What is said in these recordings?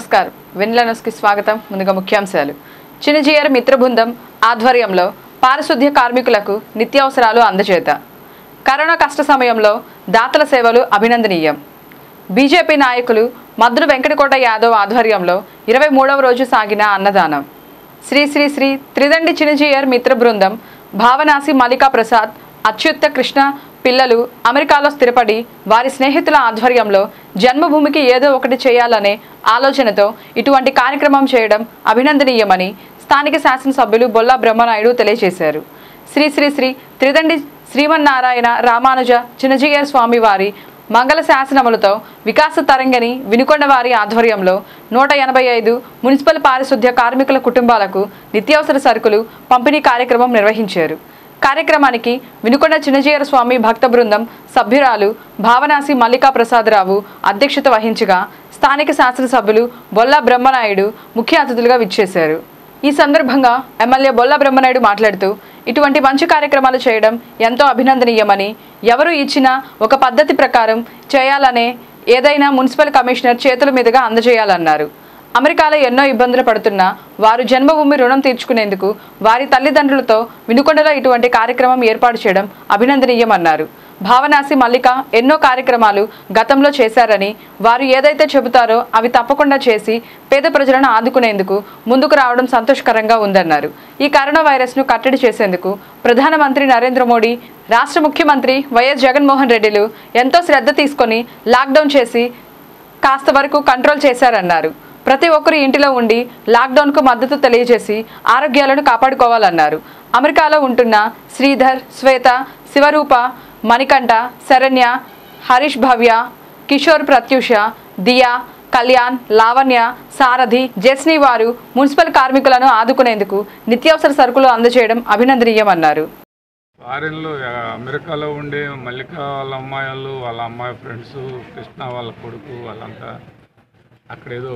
నమస్కారం వెన్నెల న్యూస్కి స్వాగతం ముందుగా ముఖ్యాంశాలు చిన్నజీయర్ మిత్ర బృందం ఆధ్వర్యంలో పారిశుద్ధ్య కార్మికులకు నిత్యావసరాలు అందజేత కరోనా కష్ట సమయంలో దాతల సేవలు అభినందనీయం బీజేపీ నాయకులు మద్దుల వెంకటకోట యాదవ్ ఆధ్వర్యంలో ఇరవై మూడవ రోజు సాగిన అన్నదానం శ్రీ శ్రీ శ్రీ త్రిదండి చిన్నజీయర్ మిత్ర బృందం భావనాసి మల్లికా ప్రసాద్ అచ్యుత కృష్ణ పిల్లలు అమెరికాలో స్థిరపడి వారి స్నేహితుల ఆధ్వర్యంలో జన్మభూమికి ఏదో ఒకటి చేయాలనే ఆలోచనతో ఇటువంటి కార్యక్రమం చేయడం అభినందనీయమని స్థానిక శాసనసభ్యులు బొల్లా బ్రహ్మనాయుడు తెలియజేశారు శ్రీ శ్రీ శ్రీ త్రిదండి శ్రీమన్నారాయణ రామానుజ చిన్నజీయర్ స్వామి వారి మంగళ శాసనములతో వికాస తరంగని వినుకొండ వారి ఆధ్వర్యంలో నూట ఎనభై ఐదు మున్సిపల్ పారిశుద్ధ్య కార్మికుల కుటుంబాలకు నిత్యావసర సరుకులు పంపిణీ కార్యక్రమం నిర్వహించారు కార్యక్రమానికి వినుకొండ చిన్నజీయర స్వామి భక్త బృందం సభ్యురాలు భావనాసి మల్లికా ప్రసాదరావు అధ్యక్షత వహించగా స్థానిక శాసనసభ్యులు బొల్లా బ్రహ్మనాయుడు ముఖ్య అతిథులుగా విచ్చేశారు ఈ సందర్భంగా ఎమ్మెల్యే బొల్లా బ్రహ్మనాయుడు మాట్లాడుతూ ఇటువంటి మంచి కార్యక్రమాలు చేయడం ఎంతో అభినందనీయమని ఎవరు ఇచ్చినా ఒక పద్ధతి ప్రకారం చేయాలనే ఏదైనా మున్సిపల్ కమిషనర్ చేతుల మీదుగా అందజేయాలన్నారు అమెరికాలో ఎన్నో ఇబ్బందులు పడుతున్నా వారు జన్మభూమి రుణం తీర్చుకునేందుకు వారి తల్లిదండ్రులతో వినుకొండలో ఇటువంటి కార్యక్రమం ఏర్పాటు చేయడం అభినందనీయమన్నారు భావనాసి మల్లిక ఎన్నో కార్యక్రమాలు గతంలో చేశారని వారు ఏదైతే చెబుతారో అవి తప్పకుండా చేసి పేద ప్రజలను ఆదుకునేందుకు ముందుకు రావడం సంతోషకరంగా ఉందన్నారు ఈ కరోనా వైరస్ను కట్టడి చేసేందుకు ప్రధానమంత్రి నరేంద్ర మోడీ రాష్ట్ర ముఖ్యమంత్రి వైఎస్ జగన్మోహన్ రెడ్డిలు ఎంతో శ్రద్ధ తీసుకొని లాక్డౌన్ చేసి కాస్త వరకు కంట్రోల్ చేశారన్నారు ప్రతి ఒక్కరు ఇంటిలో ఉండి లాక్డౌన్కు మద్దతు తెలియజేసి ఆరోగ్యాలను కాపాడుకోవాలన్నారు అమెరికాలో ఉంటున్న శ్రీధర్ శ్వేత శివరూప మణికంఠ శరణ్య హరీష్ భవ్య కిషోర్ ప్రత్యూష దియా కళ్యాణ్ లావణ్య సారథి జెస్నీ వారు మున్సిపల్ కార్మికులను ఆదుకునేందుకు నిత్యావసర సరుకులు అందజేయడం అభినందనీయమన్నారు ఫారిన్లో ఆ, అమెరికాలో ఉండే మల్లిక వాళ్ళ అమ్మాయి వాళ్ళు వాళ్ళ అమ్మాయి ఫ్రెండ్స్ కృష్ణ వాళ్ళ కొడుకు వాళ్ళంతా అక్కడేదో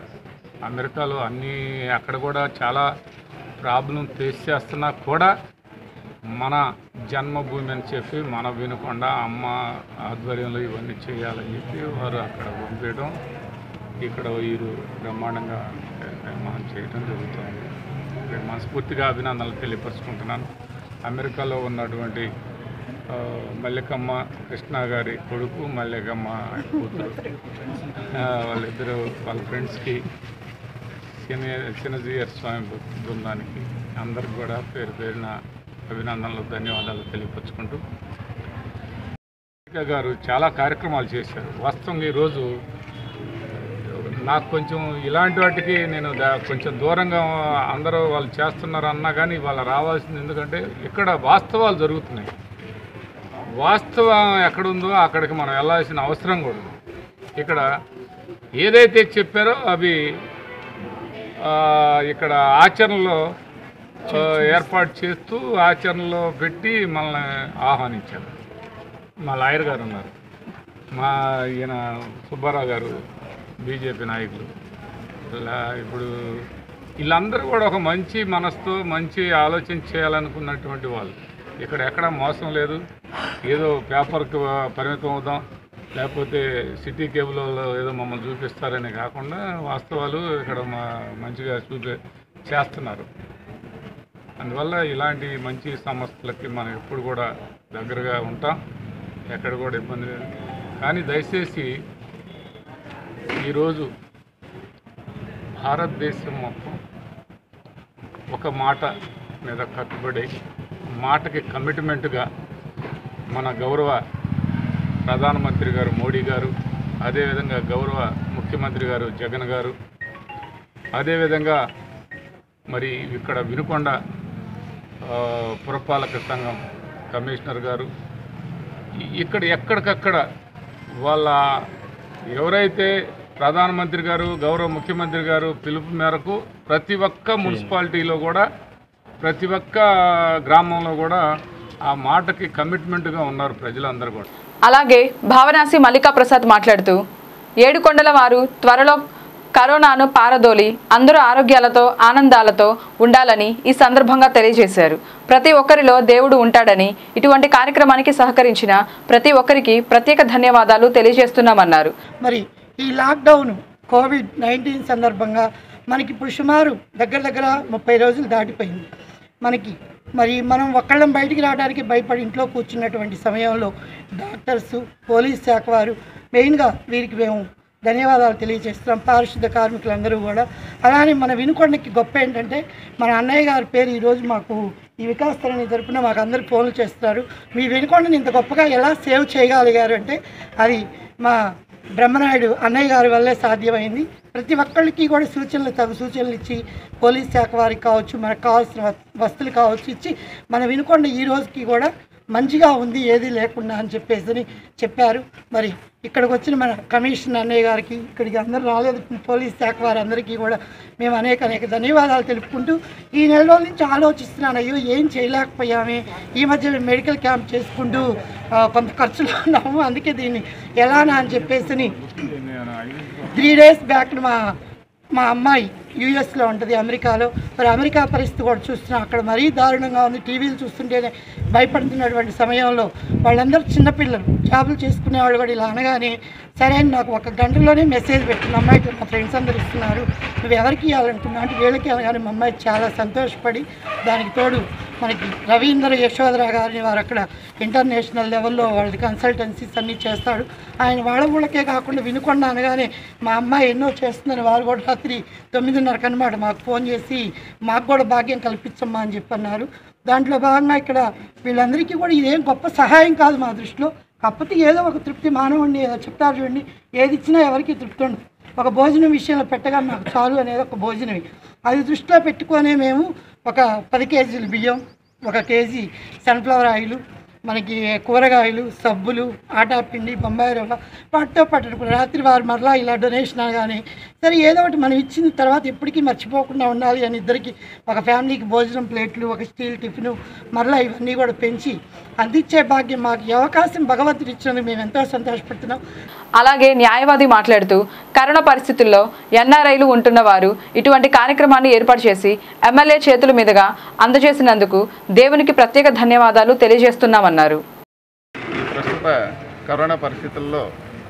అమెరికాలో అన్నీ అక్కడ కూడా చాలా ప్రాబ్లం ఫేస్ చేస్తున్నా కూడా మన జన్మభూమి అని చెప్పి మన వినకుండా అమ్మ ఆధ్వర్యంలో ఇవన్నీ చేయాలని చెప్పి వారు అక్కడ పంపించడం ఇక్కడ వీరు బ్రహ్మాండంగా నిర్మాణం చేయడం జరుగుతుంది నేను మనస్ఫూర్తిగా అభినందనలు తెలియపరుచుకుంటున్నాను అమెరికాలో ఉన్నటువంటి ఆ, మల్లికమ్మ కృష్ణ గారి కొడుకు మల్లికమ్మ కూతురు ఆ, వాళ్ళిద్దరూ వాళ్ళ ఫ్రెండ్స్కి చిన్న చిన్నజీయర్ స్వామి భక్తి బృందానికి అందరికి కూడా పేరు పేరున అభినందనలు ధన్యవాదాలు తెలియపరుచుకుంటూ మల్లిక గారు చాలా కార్యక్రమాలు చేశారు వాస్తవంగా ఈరోజు నాకు కొంచెం ఇలాంటి వాటికి నేను దా- కొంచెం దూరంగా అందరూ వాళ్ళు చేస్తున్నారు అన్నా కానీ వాళ్ళ రావాల్సింది ఎందుకంటే ఇక్కడ వాస్తవాలు జరుగుతున్నాయి వాస్తవం ఎక్కడుందో అక్కడికి మనం వెళ్ళాల్సిన అవసరం కూడా ఉంది ఇక్కడ ఏదైతే చెప్పారో అవి ఆ, ఇక్కడ ఆచరణలో ఆ, ఏర్పాటు చేస్తూ ఆచరణలో పెట్టి మనల్ని ఆహ్వానించారు మా లాయర్ గారు ఉన్నారు మా ఈయన సుబ్బారావు గారు బీజేపీ నాయకులు ఇలా ఇప్పుడు వీళ్ళందరూ కూడా ఒక మంచి మనసుతో మంచి ఆలోచన చేయాలనుకున్నటువంటి వాళ్ళు ఇక్కడ ఎక్కడ మోసం లేదు ఏదో పేపర్కి పరిమితం అవుదాం లేకపోతే సిటీ కేబుల్లో ఏదో మమ్మల్ని చూపిస్తారని కాకుండా వాస్తవాలు ఇక్కడ మా మంచిగా చూపే చేస్తున్నారు అందువల్ల ఇలాంటి మంచి సంస్థలకి మనం ఎప్పుడు కూడా దగ్గరగా ఉంటాం ఎక్కడ కూడా ఇబ్బంది లేదు కానీ దయచేసి ఈరోజు భారతదేశం మొత్తం ఒక మాట మీద కట్టుబడి మాటకి కమిట్మెంట్గా మన గౌరవ ప్రధానమంత్రి గారు మోడీ గారు అదేవిధంగా గౌరవ ముఖ్యమంత్రి గారు జగన్ గారు అదేవిధంగా మరి ఇక్కడ వినుకొండ ఆ, పురపాలక సంఘం కమిషనర్ గారు ఇ- ఇక్కడ ఎక్కడికక్కడ వాళ్ళ ఎవరైతే ప్రధానమంత్రి గారు గౌరవ ముఖ్యమంత్రి గారు పిలుపు మేరకు ప్రతి ఒక్క మున్సిపాలిటీలో కూడా ప్రతి ఒక్క గ్రామంలో కూడా ఆ మాటకి కమిట్మెంట్గా ఉన్నారు ప్రజలందరూ కూడా అలాగే భావనాసి మల్లికా ప్రసాద్ మాట్లాడుతూ ఏడుకొండల వారు త్వరలో కరోనాను పారదోలి అందరూ ఆరోగ్యాలతో ఆనందాలతో ఉండాలని ఈ సందర్భంగా తెలియజేశారు ప్రతి ఒక్కరిలో దేవుడు ఉంటాడని ఇటువంటి కార్యక్రమానికి సహకరించిన ప్రతి ఒక్కరికి ప్రత్యేక ధన్యవాదాలు తెలియజేస్తున్నామన్నారు మరి ఈ లాక్డౌన్ కోవిడ్ నైన్టీన్ సందర్భంగా మనకి ఇప్పుడు సుమారు దగ్గర దగ్గర ముప్పై రోజులు దాటిపోయింది మనకి మరి మనం ఒక్కళ్ళం బయటికి రావడానికి భయపడి ఇంట్లో కూర్చున్నటువంటి సమయంలో డాక్టర్స్ పోలీస్ శాఖ వారు మెయిన్గా వీరికి మేము ధన్యవాదాలు తెలియజేస్తున్నాం పారిశుద్ధ కార్మికులందరూ కూడా అలానే మన వినుకొండకి గొప్ప ఏంటంటే మన అన్నయ్య గారి పేరు ఈరోజు మాకు ఈ వికాస్ తరణి తరపున మాకు అందరు ఫోన్లు చేస్తున్నారు మీ వెనుకొండని ఇంత గొప్పగా ఎలా సేవ్ చేయగలిగారు అంటే అది మా బ్రహ్మనాయుడు అన్నయ్య గారి వల్లే సాధ్యమైంది ప్రతి ఒక్కళ్ళకి కూడా సూచనలు తగు సూచనలు ఇచ్చి పోలీస్ శాఖ వారికి కావచ్చు మనకు కావాల్సిన వస్- వస్తువులు కావచ్చు ఇచ్చి మన వినుకొండ ఈ రోజుకి కూడా మంచిగా ఉంది ఏది లేకుండా అని చెప్పేసి చెప్పారు మరి ఇక్కడికి వచ్చిన మన కమిషన్ అన్నయ్య గారికి ఇక్కడికి అందరూ రాలేదు పోలీస్ శాఖ వారందరికీ కూడా మేము అనేక అనేక ధన్యవాదాలు తెలుపుకుంటూ ఈ నెల రోజుల నుంచి ఆలోచిస్తున్నాను అయ్యో ఏం చేయలేకపోయామే ఈ మధ్య మెడికల్ క్యాంప్ చేసుకుంటూ ఆ, కొంత ఖర్చులు ఉన్నాము అందుకే దీన్ని ఎలానా అని చెప్పేసి త్రీ డేస్ బ్యాక్ మా మా అమ్మాయి యూఎస్లో ఉంటుంది అమెరికాలో మరి అమెరికా పరిస్థితి కూడా చూస్తున్నాం అక్కడ మరీ దారుణంగా ఉంది టీవీలు చూస్తుంటేనే భయపడుతున్నటువంటి సమయంలో వాళ్ళందరూ చిన్నపిల్లలు జాబులు చేసుకునే వాళ్ళు కూడా ఇలా అనగానే సరే అని నాకు ఒక గంటలోనే మెసేజ్ పెట్టిన అమ్మాయికి మా ఫ్రెండ్స్ అందరు ఇస్తున్నారు నువ్వు ఎవరికి ఇవ్వాలనుకున్నా అంటే వీళ్ళకి అనగానే మా అమ్మాయి చాలా సంతోషపడి దానికి తోడు మనకి రవీంద్ర యశోధర గారిని వారు అక్కడ ఇంటర్నేషనల్ లెవెల్లో వాళ్ళది కన్సల్టెన్సీస్ అన్నీ చేస్తాడు ఆయన వాళ్ళ ఊళ్ళకే కాకుండా వినుకొండ అనగానే మా అమ్మాయి ఎన్నో చేస్తుందని వారు కూడా రాత్రి తొమ్మిదిన్నరకు అనమాట మాకు ఫోన్ చేసి మాకు కూడా భాగ్యం కల్పించమ్మా అని చెప్పి అన్నారు దాంట్లో భాగంగా ఇక్కడ వీళ్ళందరికీ కూడా ఇదేం గొప్ప సహాయం కాదు మా దృష్టిలో కాకపోతే ఏదో ఒక తృప్తి మానవుడిని ఏదో చెప్తారు చూడండి ఏది ఇచ్చినా ఎవరికి తృప్తి ఉండదు ఒక భోజనం విషయంలో పెట్టగా నాకు చాలు అనేది ఒక భోజనమే అది దృష్టిలో పెట్టుకొనే మేము ఒక పది కేజీలు బియ్యం ఒక కేజీ సన్ఫ్లవర్ ఆయిల్ మనకి కూరగాయలు సబ్బులు ఆటా పిండి బొంబాయి రవ్వ వాటితో పాటు ఇప్పుడు రాత్రి వారు మరలా ఇలా డొనేషన్ అనగానే సరే ఏదో ఒకటి మనం ఇచ్చిన తర్వాత ఎప్పటికీ మర్చిపోకుండా ఉండాలి అని ఇద్దరికి ఒక ఫ్యామిలీకి భోజనం ప్లేట్లు ఒక స్టీల్ టిఫిన్ మరలా ఇవన్నీ కూడా పెంచి అందించే భాగ్యం మాకు ఈ అవకాశం భగవంతుడు ఇచ్చినందుకు మేము ఎంతో సంతోషపడుతున్నాం అలాగే న్యాయవాది మాట్లాడుతూ కరోనా పరిస్థితుల్లో ఎన్ఆర్ఐలు ఉంటున్న వారు ఇటువంటి కార్యక్రమాన్ని ఏర్పాటు చేసి ఎమ్మెల్యే చేతుల మీదుగా అందజేసినందుకు దేవునికి ప్రత్యేక ధన్యవాదాలు తెలియజేస్తున్నామన్నారు ఈ ప్రస్తుత కరోనా పరిస్థితుల్లో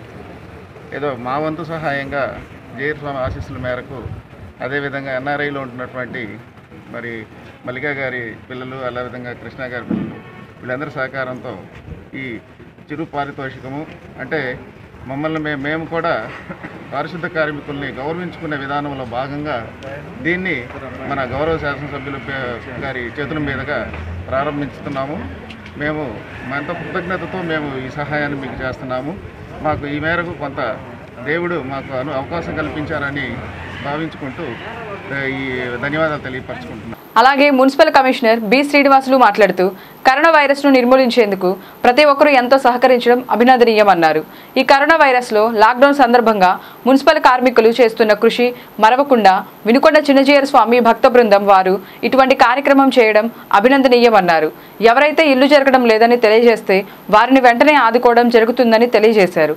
ఏదో మా వంతు సహాయంగా జైర్ స్వామి ఆశీస్సుల మేరకు అదేవిధంగా ఎన్ఆర్ఐలో ఉంటున్నటువంటి మరి మల్లికా గారి పిల్లలు అదేవిధంగా కృష్ణ గారి పిల్లలు వీళ్ళందరి సహకారంతో ఈ చిరు పారితోషికము అంటే మమ్మల్ని మేము మేము కూడా పారిశుద్ధ కార్మికుల్ని గౌరవించుకునే విధానంలో భాగంగా దీన్ని మన గౌరవ శాసనసభ్యుల పే- గారి చేతుల మీదుగా ప్రారంభించుతున్నాము మేము మా ఎంతో కృతజ్ఞతతో మేము ఈ సహాయాన్ని మీకు చేస్తున్నాము మాకు ఈ మేరకు కొంత దేవుడు మాకు అను అవకాశం కల్పించారని భావించుకుంటూ ఆ, ఈ ధన్యవాదాలు తెలియపరచుకుంటున్నాను అలాగే మున్సిపల్ కమిషనర్ బి శ్రీనివాసులు మాట్లాడుతూ కరోనా వైరస్ను నిర్మూలించేందుకు ప్రతి ఒక్కరూ ఎంతో సహకరించడం అభినందనీయమన్నారు ఈ కరోనా వైరస్లో లాక్డౌన్ సందర్భంగా మున్సిపల్ కార్మికులు చేస్తున్న కృషి మరవకుండా వినుకొండ చిన్నజీయర్ స్వామి భక్త బృందం వారు ఇటువంటి కార్యక్రమం చేయడం అభినందనీయమన్నారు ఎవరైతే ఇల్లు జరగడం లేదని తెలియజేస్తే వారిని వెంటనే ఆదుకోవడం జరుగుతుందని తెలియజేశారు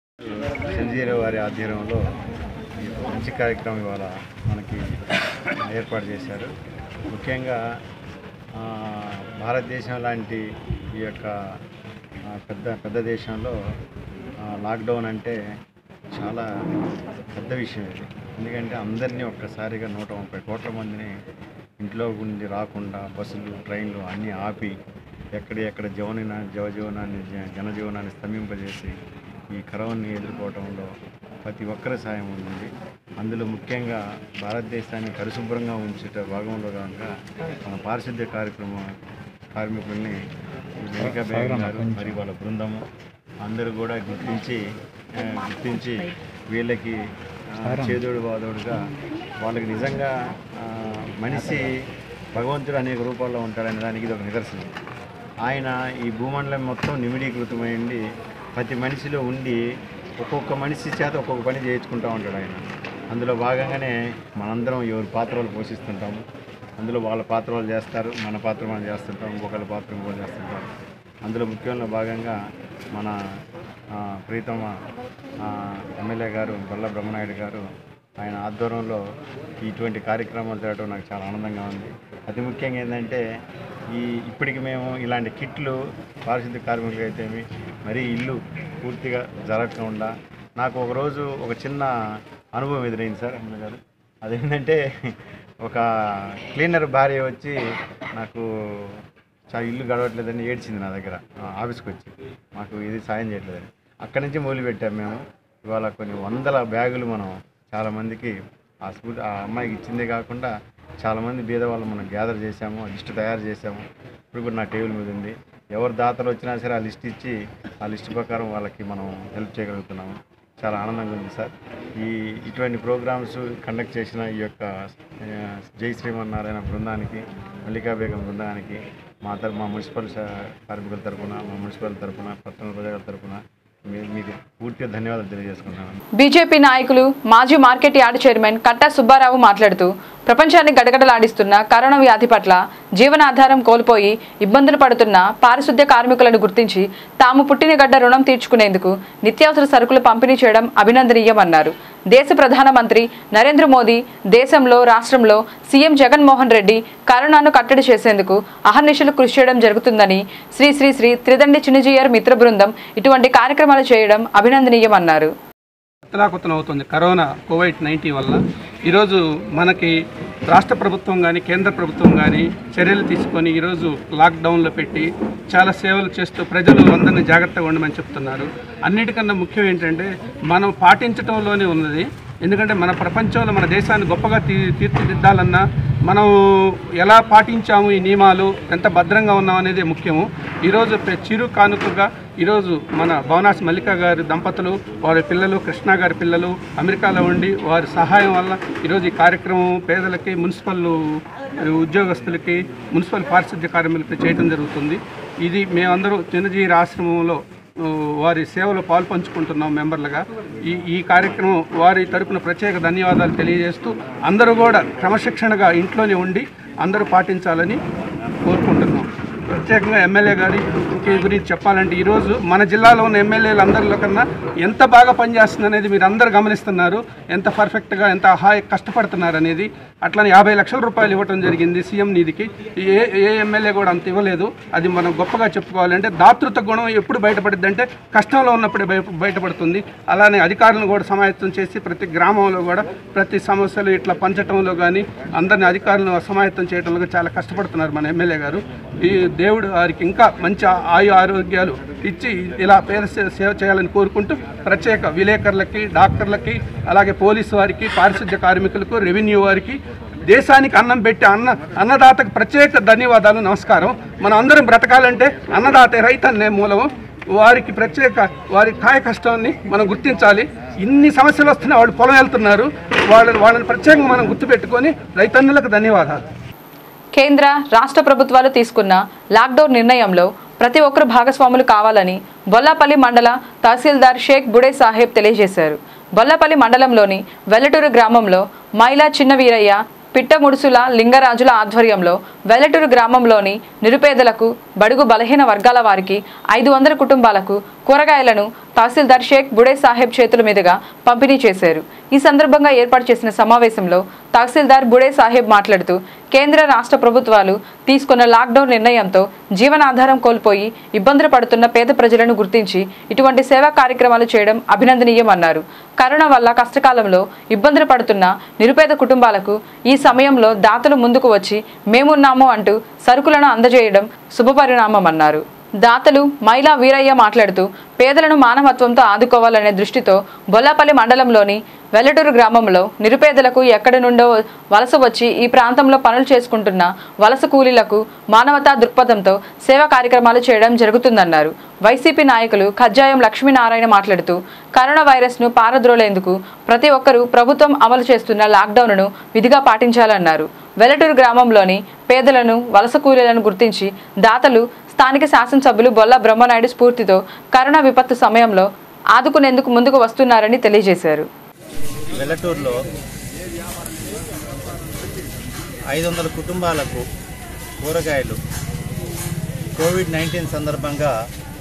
సంజీర వారి ఆధ్వర్యంలో ఈ మంచి కార్యక్రమం ఇవాళ మనకి ఏర్పాటు చేశారు ముఖ్యంగా ఆ, భారతదేశం లాంటి ఈ యొక్క ఆ, పెద్ద పెద్ద దేశంలో ఆ, లాక్డౌన్ అంటే చాలా పెద్ద విషయం ఇది ఎందుకంటే అందరినీ ఒక్కసారిగా నూట ముప్పై కోట్ల మందిని ఇంట్లో ఉండి రాకుండా బస్సులు ట్రైన్లు అన్నీ ఆపి ఎక్కడ ఎక్కడ జీవన జవజీవనాన్ని జ- జనజీవనాన్ని స్తంభింపజేసి ఈ కరోనాని ఎదుర్కోవడంలో ప్రతి ఒక్కరి సాయం ఉంది అందులో ముఖ్యంగా భారతదేశాన్ని పరిశుభ్రంగా ఉంచేట భాగంలో కనుక మన పారిశుద్ధ్య కార్యక్రమం కార్మికుల్ని ఈ మెడికా బ్యాంక్ గారు మరి వాళ్ళ బృందము అందరూ కూడా గుర్తించి ఆ, గుర్తించి వీళ్ళకి ఆ, చేదోడు వాదోడుగా వాళ్ళకి నిజంగా ఆ, మనిషి భగవంతుడు అనేక రూపాల్లో ఉంటాడనే దానికి ఇది ఒక నిదర్శనం ఆయన ఈ భూమండలం మొత్తం నిమిడీకృతమైంది ప్రతి మనిషిలో ఉండి ఒక్కొక్క మనిషి చేత ఒక్కొక్క పని చేయించుకుంటూ ఉంటాడు ఆయన అందులో భాగంగానే మనందరం ఎవరి పాత్రలు పోషిస్తుంటాము అందులో వాళ్ళ పాత్ర వాళ్ళు చేస్తారు మన పాత్ర మనం చేస్తుంటాం ఇంకొకరి పాత్ర ఇంకొకరు చేస్తుంటాం అందులో ముఖ్యంలో భాగంగా మన ఆ, ప్రీతమ ఆ, ఎమ్మెల్యే గారు బొల్ల బ్రహ్మనాయుడు గారు ఆయన ఆధ్వర్యంలో ఇటువంటి కార్యక్రమాలు జరగడం నాకు చాలా ఆనందంగా ఉంది అతి ముఖ్యంగా ఏంటంటే ఈ ఇప్పటికి మేము ఇలాంటి కిట్లు పారిశుద్ధ్య కార్మికులు అయితేమి మరీ ఇల్లు పూర్తిగా జరగకుండా నాకు ఒకరోజు ఒక చిన్న అనుభవం ఎదురైంది సార్ అమ్మ గారు అదేంటంటే ఒక క్లీనర్ భార్య వచ్చి నాకు చాలా ఇల్లు గడవట్లేదని ఏడ్చింది నా దగ్గర ఆ, ఆఫీస్కి వచ్చి మాకు ఇది సాయం చేయట్లేదని అక్కడి నుంచి మొదలు పెట్టాము మేము ఇవాళ కొన్ని వందల బ్యాగులు మనం చాలామందికి ఆ స్కూల్ ఆ అమ్మాయికి ఇచ్చిందే కాకుండా చాలామంది బీద వాళ్ళు మనం గ్యాదర్ చేసాము ఆ లిస్ట్ తయారు చేసాము ఇప్పుడు కూడా నా టేబుల్ మీద ఉంది ఎవరు దాతలు వచ్చినా సరే ఆ లిస్ట్ ఇచ్చి ఆ లిస్ట్ ప్రకారం వాళ్ళకి మనం హెల్ప్ చేయగలుగుతున్నాము చాలా ఆనందంగా ఉంది సార్ ఈ ఇటువంటి ప్రోగ్రామ్స్ కండక్ట్ చేసిన ఈ యొక్క ఆ, జై శ్రీమన్నారాయణ బృందానికి మల్లికా బేగం బృందానికి మా తరపు మా మున్సిపల్ శా- కార్మికుల తరపున మా మున్సిపల్ తరపున పట్టణ ప్రజల తరపున మీ- మీకు పూర్తిగా ధన్యవాదాలు తెలియజేసుకుంటున్నాను బీజేపీ నాయకులు మాజీ market yard chairman Katta Subbarao మాట్లాడుతూ ప్రపంచాన్ని గడగడలాడిస్తున్న కరోనా వ్యాధి పట్ల జీవనాధారం కోల్పోయి ఇబ్బందులు పడుతున్న పారిశుద్ధ్య కార్మికులను గుర్తించి తాము పుట్టిన గడ్డ రుణం తీర్చుకునేందుకు నిత్యావసర సరుకులు పంపిణీ చేయడం అభినందనీయమన్నారు దేశ ప్రధానమంత్రి నరేంద్ర మోదీ దేశంలో రాష్ట్రంలో సీఎం జగన్మోహన్ రెడ్డి కరోనాను కట్టడి చేసేందుకు అహర్నిశలు కృషి చేయడం జరుగుతుందని శ్రీ శ్రీ శ్రీ త్రిదండి చిన్నజీయర్ మిత్ర బృందం ఇటువంటి కార్యక్రమాలు చేయడం అభినందనీయమన్నారు అతలాకుతలం అవుతుంది కరోనా కోవిడ్ నైన్టీన్ వల్ల ఈరోజు మనకి రాష్ట్ర ప్రభుత్వం కానీ కేంద్ర ప్రభుత్వం కానీ చర్యలు తీసుకొని ఈరోజు లాక్డౌన్లో పెట్టి చాలా సేవలు చేస్తూ ప్రజలు అందరినీ జాగ్రత్తగా ఉండమని చెప్తున్నారు అన్నిటికన్నా ముఖ్యం ఏంటంటే మనం పాటించడంలోనే ఉన్నది ఎందుకంటే మన ప్రపంచంలో మన దేశాన్ని గొప్పగా తీ తీర్చిదిద్దాలన్నా మనం ఎలా పాటించాము ఈ నియమాలు ఎంత భద్రంగా ఉన్నాం అనేది ముఖ్యము ఈరోజు ప్ర- చిరు కానుకగా ఈరోజు మన భవనాస్ మల్లిక గారి దంపతులు వారి పిల్లలు కృష్ణ గారి పిల్లలు అమెరికాలో ఉండి వారి సహాయం వల్ల ఈరోజు ఈ కార్యక్రమం పేదలకి మున్సిపల్ ఉద్యోగస్తులకి మున్సిపల్ పారిశుద్ధ్య కార్మికులకి చేయడం జరుగుతుంది ఇది మేమందరూ చిన్నజీవి ఆశ్రమంలో ఆ, వారి సేవలో పాలు పంచుకుంటున్నాం మెంబర్లుగా ఈ ఈ కార్యక్రమం వారి తరపున ప్రత్యేక ధన్యవాదాలు తెలియజేస్తూ అందరూ కూడా క్రమశిక్షణగా ఇంట్లోనే ఉండి అందరూ పాటించాలని కోరుకుంటున్నాం ప్రత్యేకంగా ఎమ్మెల్యే గారి గురించి చెప్పాలంటే ఈరోజు మన జిల్లాలో ఉన్న ఎమ్మెల్యేలు అందరిలో కన్నా ఎంత బాగా పనిచేస్తుంది అనేది మీరు అందరూ గమనిస్తున్నారు ఎంత పర్ఫెక్ట్గా ఎంత హాయ్ కష్టపడుతున్నారు అనేది అట్లనే యాభై లక్షల రూపాయలు ఇవ్వటం జరిగింది సీఎం నిధికి ఏ ఏ ఎమ్మెల్యే కూడా అంత ఇవ్వలేదు అది మనం గొప్పగా చెప్పుకోవాలంటే దాతృత్వ గుణం ఎప్పుడు బయటపడుద్ది అంటే కష్టంలో ఉన్నప్పుడే బయ బయటపడుతుంది అలానే అధికారులను కూడా సమాయత్తం చేసి ప్రతి గ్రామంలో కూడా ప్రతి సమస్యలు ఇట్లా పంచటంలో కానీ అందరిని అధికారులను సమాయత్తం చేయడంలో చాలా కష్టపడుతున్నారు మన ఎమ్మెల్యే గారు ఈ దేవుడు వారికి ఇంకా మంచి ఆయు ఆరోగ్యాలు ఇచ్చి ఇలా పేద సే- సేవ చేయాలని కోరుకుంటూ ప్రత్యేక విలేకరులకి డాక్టర్లకి అలాగే పోలీసు వారికి పారిశుద్ధ్య కార్మికులకు రెవెన్యూ వారికి దేశానికి అన్నం పెట్టి అన్న అన్నదాతకు ప్రత్యేక ధన్యవాదాలు నమస్కారం మనం అందరం బ్రతకాలంటే అన్నదాత రైతన్నే మూలము వారికి ప్రత్యేక వారి కాయ కష్టాన్ని మనం గుర్తించాలి ఇన్ని సమస్యలు వస్తున్నాయి వాళ్ళు పొలం వెళ్తున్నారు వాళ్ళని వాళ్ళని ప్రత్యేకంగా మనం గుర్తుపెట్టుకొని రైతన్నులకు ధన్యవాదాలు కేంద్ర రాష్ట్ర ప్రభుత్వాలు తీసుకున్న లాక్డౌన్ నిర్ణయంలో ప్రతి ఒక్కరు భాగస్వాములు కావాలని బొల్లాపల్లి మండల తహసీల్దార్ షేక్ బుడే సాహెబ్ తెలియజేశారు బొల్లాపల్లి మండలంలోని వెల్లటూరు గ్రామంలో మైలా చిన్న వీరయ్య పిట్టముడుసుల లింగరాజుల ఆధ్వర్యంలో వెల్లటూరు గ్రామంలోని నిరుపేదలకు బడుగు బలహీన వర్గాల వారికి ఐదు వందల కుటుంబాలకు కూరగాయలను తహసీల్దార్ షేక్ బుడే సాహెబ్ చేతుల మీదుగా పంపిణీ చేశారు ఈ సందర్భంగా ఏర్పాటు చేసిన సమావేశంలో తహసీల్దార్ బుడే సాహెబ్ మాట్లాడుతూ కేంద్ర రాష్ట్ర ప్రభుత్వాలు తీసుకున్న లాక్డౌన్ నిర్ణయంతో జీవనాధారం కోల్పోయి ఇబ్బందులు పడుతున్న పేద ప్రజలను గుర్తించి ఇటువంటి సేవా కార్యక్రమాలు చేయడం అభినందనీయమన్నారు కరోనా వల్ల కష్టకాలంలో ఇబ్బందులు పడుతున్న నిరుపేద కుటుంబాలకు ఈ సమయంలో దాతలు ముందుకు వచ్చి మేమున్నాము అంటూ సరుకులను అందజేయడం శుభపరిణామమన్నారు దాతలు మైలా వీరయ్య మాట్లాడుతూ పేదలను మానవత్వంతో ఆదుకోవాలనే దృష్టితో బొల్లాపల్లి మండలంలోని వెల్లటూరు గ్రామంలో నిరుపేదలకు ఎక్కడి నుండో వలస వచ్చి ఈ ప్రాంతంలో పనులు చేసుకుంటున్న వలస కూలీలకు మానవతా దృక్పథంతో సేవా కార్యక్రమాలు చేయడం జరుగుతుందన్నారు వైసీపీ నాయకులు ఖజ్జాయం లక్ష్మీనారాయణ మాట్లాడుతూ కరోనా వైరస్ను పారద్రోలేందుకు ప్రతి ఒక్కరూ ప్రభుత్వం అమలు చేస్తున్న లాక్డౌన్ను విధిగా పాటించాలన్నారు వెల్లటూరు గ్రామంలోని పేదలను వలస కూలీలను గుర్తించి దాతలు స్థానిక శాసనసభ్యులు బొల్ల బ్రహ్మనాయుడు స్ఫూర్తితో కరోనా విపత్తు సమయంలో ఆదుకునేందుకు ముందుకు వస్తున్నారని తెలియజేశారు వెల్లటూరులో ఐదు వందల కుటుంబాలకు కూరగాయలు కోవిడ్ నైన్టీన్ సందర్భంగా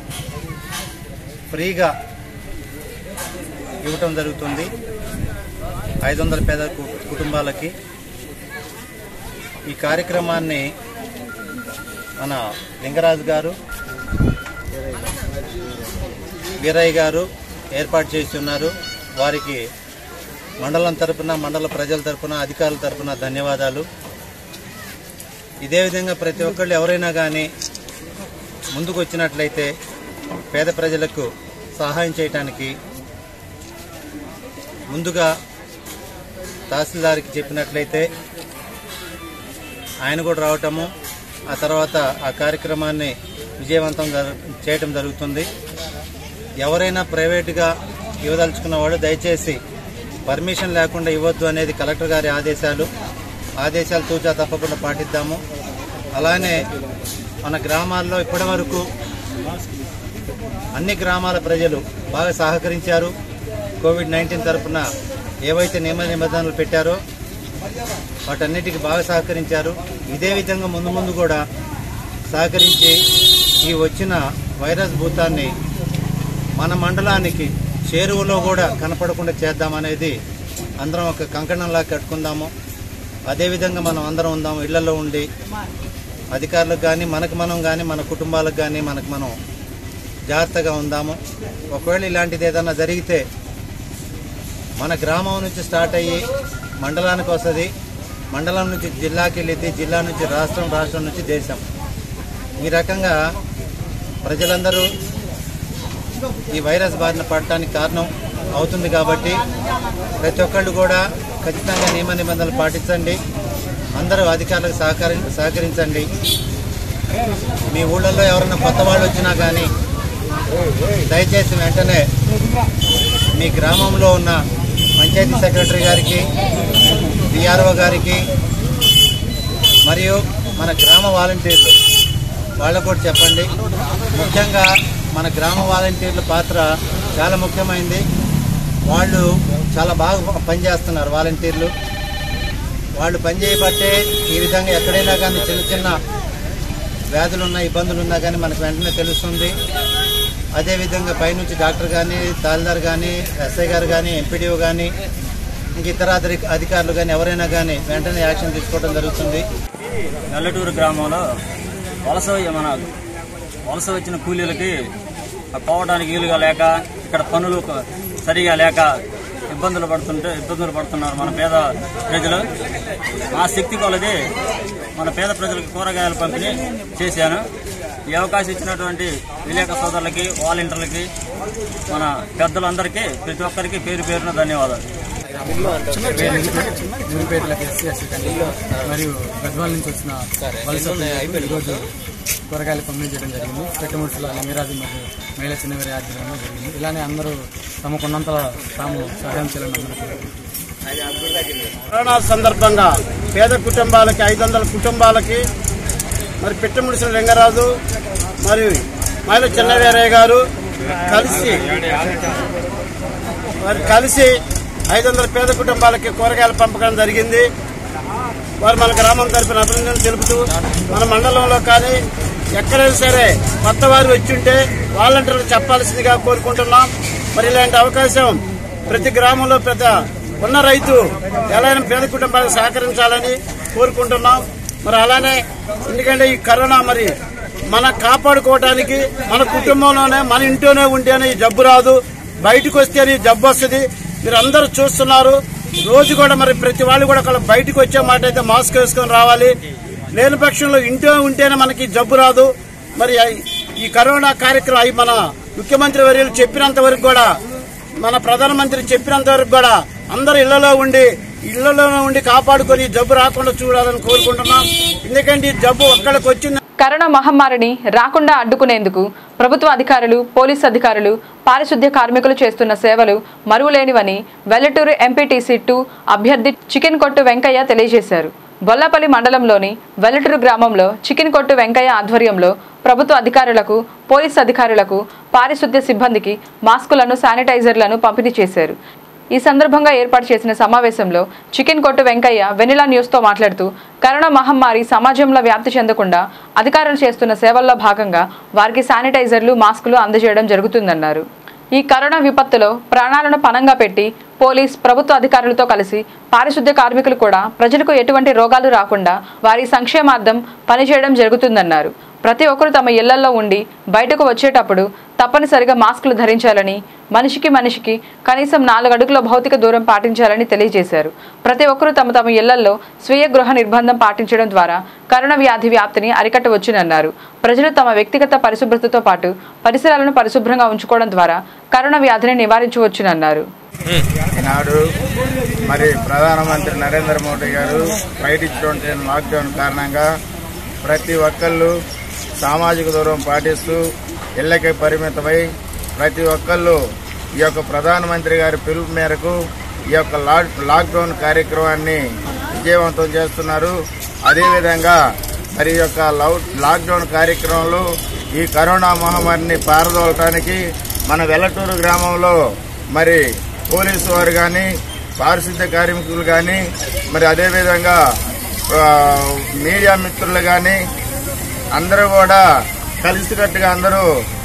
ఫ్రీగా ఇవ్వటం జరుగుతుంది ఐదు వందల పేద కు- కుటుంబాలకి ఈ కార్యక్రమాన్ని మన లింగరాజు గారు వీరయ్య గారు ఏర్పాటు చేసి ఉన్నారు వారికి మండలం తరపున మండల ప్రజల తరపున అధికారుల తరపున ధన్యవాదాలు ఇదే విధంగా ప్రతి ఒక్కళ్ళు ఎవరైనా కానీ ముందుకు వచ్చినట్లయితే పేద ప్రజలకు సహాయం చేయటానికి ముందుగా తహసీల్దార్కి చెప్పినట్లయితే ఆయన కూడా రావటము ఆ తర్వాత ఆ కార్యక్రమాన్ని విజయవంతం జర- చేయటం జరుగుతుంది ఎవరైనా ప్రైవేటుగా ఇవ్వదలుచుకున్న వాడు దయచేసి పర్మిషన్ లేకుండా ఇవ్వద్దు అనేది కలెక్టర్ గారి ఆదేశాలు ఆదేశాలు తూచా తప్పకుండా పాటిద్దాము అలానే మన గ్రామాల్లో ఇప్పటివరకు అన్ని గ్రామాల ప్రజలు బాగా సహకరించారు కోవిడ్ నైన్టీన్ తరఫున ఏవైతే నియమ నిబంధనలు పెట్టారో వాటన్నిటికీ బాగా సహకరించారు ఇదే విధంగా ముందు ముందు కూడా సహకరించి ఈ వచ్చిన వైరస్ భూతాన్ని మన మండలానికి చేరువలో కూడా కనపడకుండా చేద్దామనేది అందరం ఒక కంకణంలా కట్టుకుందాము అదేవిధంగా మనం అందరం ఉందాము ఇళ్లలో ఉండి అధికారులకు కానీ మనకు మనం కానీ మన కుటుంబాలకు కానీ మనకు మనం జాగ్రత్తగా ఉందాము ఒకవేళ ఇలాంటిది ఏదైనా జరిగితే మన గ్రామం నుంచి స్టార్ట్ అయ్యి మండలానికి వస్తుంది మండలం నుంచి జిల్లాకి వెళ్ళిద్ది జిల్లా నుంచి రాష్ట్రం రాష్ట్రం నుంచి దేశం ఈ రకంగా ప్రజలందరూ ఈ వైరస్ బారిన పడటానికి కారణం అవుతుంది కాబట్టి ప్రతి ఒక్కళ్ళు కూడా ఖచ్చితంగా నియమ నిబంధనలు పాటించండి అందరూ అధికారులకు సహకరి సహకరించండి మీ ఊళ్ళల్లో ఎవరైనా కొత్త వాళ్ళు వచ్చినా కానీ దయచేసి వెంటనే మీ గ్రామంలో ఉన్న పంచాయతీ సెక్రటరీ గారికి డిఆర్ఓ గారికి మరియు మన గ్రామ వాలంటీర్లు వాళ్ళకు కూడా చెప్పండి ముఖ్యంగా మన గ్రామ వాలంటీర్ల పాత్ర చాలా ముఖ్యమైనది వాళ్ళు చాలా బాగా పనిచేస్తున్నారు వాలంటీర్లు వాళ్ళు పనిచేయబట్టే ఈ విధంగా ఎక్కడైనా కానీ చిన్న చిన్న వ్యాధులు ఉన్నా ఇబ్బందులు ఉన్నా కానీ మనకు వెంటనే తెలుస్తుంది అదేవిధంగా పైనుంచి డాక్టర్ కానీ తహసీల్దార్ కానీ ఎస్ఐ గారు కానీ ఎంపీడీఓ కానీ ఇంక ఇతర అధిక- అధికారులు కానీ ఎవరైనా కానీ వెంటనే యాక్షన్ తీసుకోవడం జరుగుతుంది నెల్లటూరు గ్రామంలో వలస మన వలస వచ్చిన కూలీలకి పోవడానికి వీలుగా లేక ఇక్కడ పనులు క- సరిగా లేక ఇబ్బందులు పడుతుంటే ఇబ్బందులు పడుతున్నారు మన పేద ప్రజలు ఆ శక్తి కొలది మన పేద ప్రజలకు కూరగాయల పంపిణీ చేశాను ఈ అవకాశం ఇచ్చినటువంటి విలేక సోదరులకి వాలంటీర్లకి మన పెద్దలందరికీ ప్రతి ఒక్కరికి పేరు పేరున ధన్యవాదాలు ఊరిపేటలకు ఎస్సీ ఎస్సీ కండి మరియు గద్వాల నుంచి వచ్చిన వలస ప్రజలకు ఈరోజు కూరగాయలు పంపిణీ చేయడం జరిగింది పెట్టముడుసుల లింగరాజు మరియు మహిళా చిన్నవారి ఆధ్వర్యంలో జరిగింది ఇలానే అందరూ తమకున్నంత తాము సహాయం చేయాలని అందరూ కోరుకుంటున్నాను. కరోనా సందర్భంగా పేద కుటుంబాలకి ఐదు వందల కుటుంబాలకి మరి పిట్టముడిసిన లింగరాజు మరియు మహిళ చిన్నవీరయ్య గారు కలిసి మరి కలిసి ఐదు వందల పేద కుటుంబాలకి కూరగాయల పంపకం జరిగింది వారు మన గ్రామం తరపున అభినందనలు తెలుపుతూ మన మండలంలో కానీ ఎక్కడైనా సరే కొత్త వారు వచ్చి ఉంటే వాలంటీర్లు చెప్పాల్సిందిగా కోరుకుంటున్నాం మరి ఇలాంటి అవకాశం ప్రతి గ్రామంలో పెద్ద ఉన్న రైతు ఎలా పేద కుటుంబాలకు సహకరించాలని కోరుకుంటున్నాం మరి అలానే ఎందుకంటే ఈ కరోనా మరి మన కాపాడుకోవడానికి మన కుటుంబంలోనే మన ఇంట్లోనే ఉంటేనే ఈ జబ్బు రాదు బయటకు వస్తేనే ఈ జబ్బు వస్తుంది మీరు అందరూ చూస్తున్నారు రోజు కూడా మరి ప్రతి వాళ్ళు కూడా ఒకళ్ళు బయటకు వచ్చే మాట అయితే మాస్క్ వేసుకొని రావాలి లేని పక్షంలో ఇంట్లో ఉంటేనే మనకి జబ్బు రాదు మరి ఈ కరోనా కార్యక్రమం అయి మన ముఖ్యమంత్రి వర్యులు చెప్పినంత వరకు కూడా మన ప్రధానమంత్రి చెప్పినంత వరకు కూడా అందరు ఇళ్లలో ఉండి ఇళ్లలో ఉండి కాపాడుకొని ఈ జబ్బు రాకుండా చూడాలని కోరుకుంటున్నాం ఎందుకంటే ఈ జబ్బు ఒక్కడికి వచ్చింది కరోనా మహమ్మారిని రాకుండా అడ్డుకునేందుకు ప్రభుత్వ అధికారులు పోలీసు అధికారులు పారిశుద్ధ్య కార్మికులు చేస్తున్న సేవలు మరువలేనివని వెల్లటూరు ఎంపీటీసీ టూ అభ్యర్థి చికెన్ కొట్టు వెంకయ్య తెలియజేశారు బొల్లపల్లి మండలంలోని వెల్లటూరు గ్రామంలో చికెన్ కొట్టు వెంకయ్య ఆధ్వర్యంలో ప్రభుత్వ అధికారులకు పోలీసు అధికారులకు పారిశుద్ధ్య సిబ్బందికి మాస్కులను శానిటైజర్లను పంపిణీ చేశారు ఈ సందర్భంగా ఏర్పాటు చేసిన సమావేశంలో చికెన్ కొట్టు వెంకయ్య వెనిలా న్యూస్తో మాట్లాడుతూ కరోనా మహమ్మారి సమాజంలో వ్యాప్తి చెందకుండా అధికారులు చేస్తున్న సేవల్లో భాగంగా వారికి శానిటైజర్లు మాస్కులు అందజేయడం జరుగుతుందన్నారు ఈ కరోనా విపత్తులో ప్రాణాలను పణంగా పెట్టి పోలీస్ ప్రభుత్వ అధికారులతో కలిసి పారిశుద్ధ్య కార్మికులు కూడా ప్రజలకు ఎటువంటి రోగాలు రాకుండా వారి సంక్షేమార్థం పనిచేయడం జరుగుతుందన్నారు ప్రతి ఒక్కరూ తమ ఇళ్లలో ఉండి బయటకు వచ్చేటప్పుడు తప్పనిసరిగా మాస్కులు ధరించాలని మనిషికి మనిషికి కనీసం నాలుగు అడుగుల భౌతిక దూరం పాటించాలని తెలియజేశారు ప్రతి ఒక్కరూ తమ తమ ఇళ్లలో స్వీయ గృహ నిర్బంధం పాటించడం ద్వారా కరోనా వ్యాధి వ్యాప్తిని అరికట్టవచ్చునన్నారు ప్రజలు తమ వ్యక్తిగత పరిశుభ్రతతో పాటు పరిసరాలను పరిశుభ్రంగా ఉంచుకోవడం ద్వారా కరోనా వ్యాధిని నివారించవచ్చునన్నారు ఈనాడు మరి ప్రధానమంత్రి నరేంద్ర మోడీ గారు ప్రకటించినటువంటి లాక్డౌన్ కారణంగా ప్రతి ఒక్కళ్ళు సామాజిక దూరం పాటిస్తూ ఇళ్లకే పరిమితమై ప్రతి ఒక్కళ్ళు ఈ యొక్క ప్రధానమంత్రి గారి పిలుపు మేరకు ఈ యొక్క లాక్ లాక్డౌన్ కార్యక్రమాన్ని విజయవంతం చేస్తున్నారు అదేవిధంగా మరి ఈ యొక్క లౌ- లాక్డౌన్ కార్యక్రమంలో ఈ కరోనా మహమ్మారిని పారదోలటానికి మన వెల్లటూరు గ్రామంలో మరి పోలీసు వారు కానీ పారిశుద్ధ్య కార్మికులు కానీ మరి అదేవిధంగా ఆ, మీడియా మిత్రులు కానీ అందరూ కూడా కలిసికట్టుగా అందరూ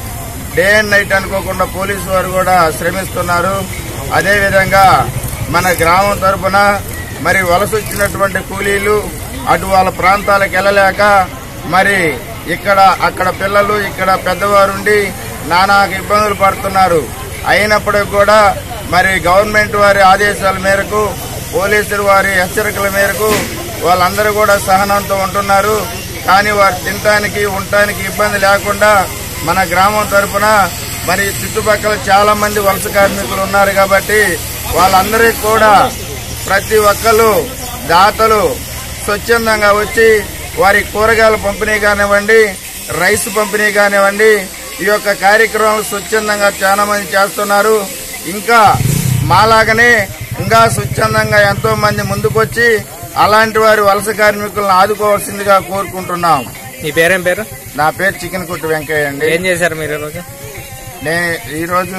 డే అండ్ నైట్ అనుకోకుండా పోలీసు వారు కూడా శ్రమిస్తున్నారు అదేవిధంగా మన గ్రామం తరపున మరి వలస వచ్చినటువంటి కూలీలు అటు వాళ్ళ ప్రాంతాలకు వెళ్ళలేక మరి ఇక్కడ అక్కడ పిల్లలు ఇక్కడ పెద్దవారుండి నానా ఇబ్బందులు పడుతున్నారు అయినప్పటికీ కూడా మరి గవర్నమెంట్ వారి ఆదేశాల మేరకు పోలీసులు వారి హెచ్చరికల మేరకు వాళ్ళందరూ కూడా సహనంతో ఉంటున్నారు కానీ వారు తినటానికి ఉండటానికి ఇబ్బంది లేకుండా మన గ్రామం తరపున మరి చుట్టుపక్కల చాలా మంది వలస కార్మికులు ఉన్నారు కాబట్టి వాళ్ళందరికీ కూడా ప్రతి ఒక్కరు దాతలు స్వచ్ఛందంగా వచ్చి వారి కూరగాయల పంపిణీ కానివ్వండి రైస్ పంపిణీ కానివ్వండి ఈ యొక్క కార్యక్రమం స్వచ్ఛందంగా చాలా మంది చేస్తున్నారు ఇంకా మాలాగనే ఇంకా స్వచ్ఛందంగా ఎంతో మంది ముందుకొచ్చి అలాంటి వారి వలస కార్మికులను ఆదుకోవాల్సిందిగా కోరుకుంటున్నాం మీ పేరేం పేరు నా పేరు చికెన్ కుట్టు వెంకయ్య అండి ఏం చేశారు మీరు ఈరోజు నే ఈరోజు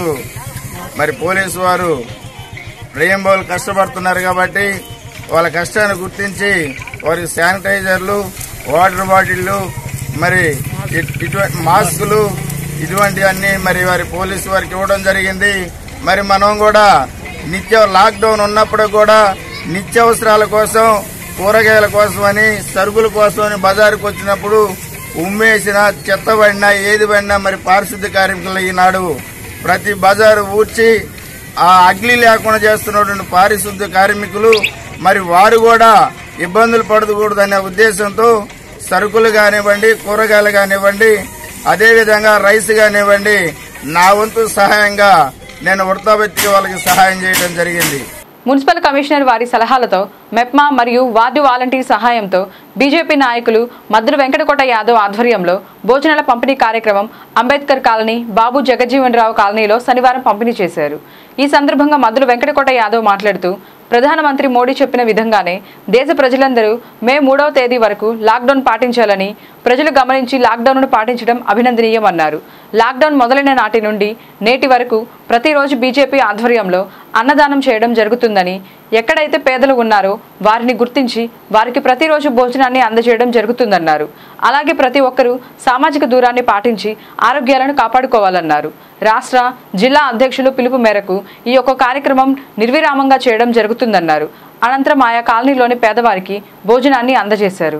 మరి పోలీసు వారు రెయింబోలు కష్టపడుతున్నారు కాబట్టి వాళ్ళ కష్టాన్ని గుర్తించి వారికి శానిటైజర్లు వాటర్ బాటిళ్లు మరి ఇట్- ఇటువంటి మాస్కులు ఇటువంటివన్నీ మరి వారి పోలీసు వారికి ఇవ్వడం జరిగింది మరి మనం కూడా నిత్య లాక్డౌన్ ఉన్నప్పుడు కూడా నిత్యావసరాల కోసం కూరగాయల కోసమని సరుకుల కోసమని బజారుకు వచ్చినప్పుడు ఉమ్మేసిన చెత్త పడినా ఏది పడినా మరి పారిశుద్ధ్య కార్మికులు ఈనాడు ప్రతి బజారు ఊడ్చి ఆ అగ్ని లేకుండా చేస్తున్నటువంటి పారిశుద్ధ్య కార్మికులు మరి వారు కూడా ఇబ్బందులు పడకూడదనే ఉద్దేశంతో సరుకులు కానివ్వండి కూరగాయలు కానివ్వండి అదేవిధంగా రైస్ కానివ్వండి నా వంతు సహాయంగా నేను వృత్తాబెత్తికి వాళ్ళకి సహాయం చేయడం జరిగింది మున్సిపల్ కమిషనర్ వారి సలహాలతో మెప్మా మరియు వార్డు వాలంటీర్ సహాయంతో బీజేపీ నాయకులు మద్దుల వెంకటకోట యాదవ్ ఆధ్వర్యంలో భోజనాల పంపిణీ కార్యక్రమం అంబేద్కర్ కాలనీ బాబు జగజ్జీవన్ రావు కాలనీలో శనివారం పంపిణీ చేశారు ఈ సందర్భంగా మద్దుల వెంకటకోట యాదవ్ మాట్లాడుతూ ప్రధానమంత్రి మోడీ చెప్పిన విధంగానే దేశ ప్రజలందరూ మే మూడవ తేదీ వరకు లాక్డౌన్ పాటించాలని ప్రజలు గమనించి లాక్డౌన్ను పాటించడం అభినందనీయమన్నారు లాక్డౌన్ మొదలైన నాటి నుండి నేటి వరకు ప్రతిరోజు బీజేపీ ఆధ్వర్యంలో అన్నదానం చేయడం జరుగుతుందని ఎక్కడైతే పేదలు ఉన్నారో వారిని గుర్తించి వారికి ప్రతిరోజు భోజనాన్ని అందజేయడం జరుగుతుందన్నారు అలాగే ప్రతి ఒక్కరూ సామాజిక దూరాన్ని పాటించి ఆరోగ్యాలను కాపాడుకోవాలన్నారు రాష్ట్ర జిల్లా అధ్యక్షులు పిలుపు మేరకు ఈ యొక్క కార్యక్రమం నిర్విరామంగా చేయడం జరుగుతుందన్నారు అనంతరం ఆయా కాలనీలోని పేదవారికి భోజనాన్ని అందజేశారు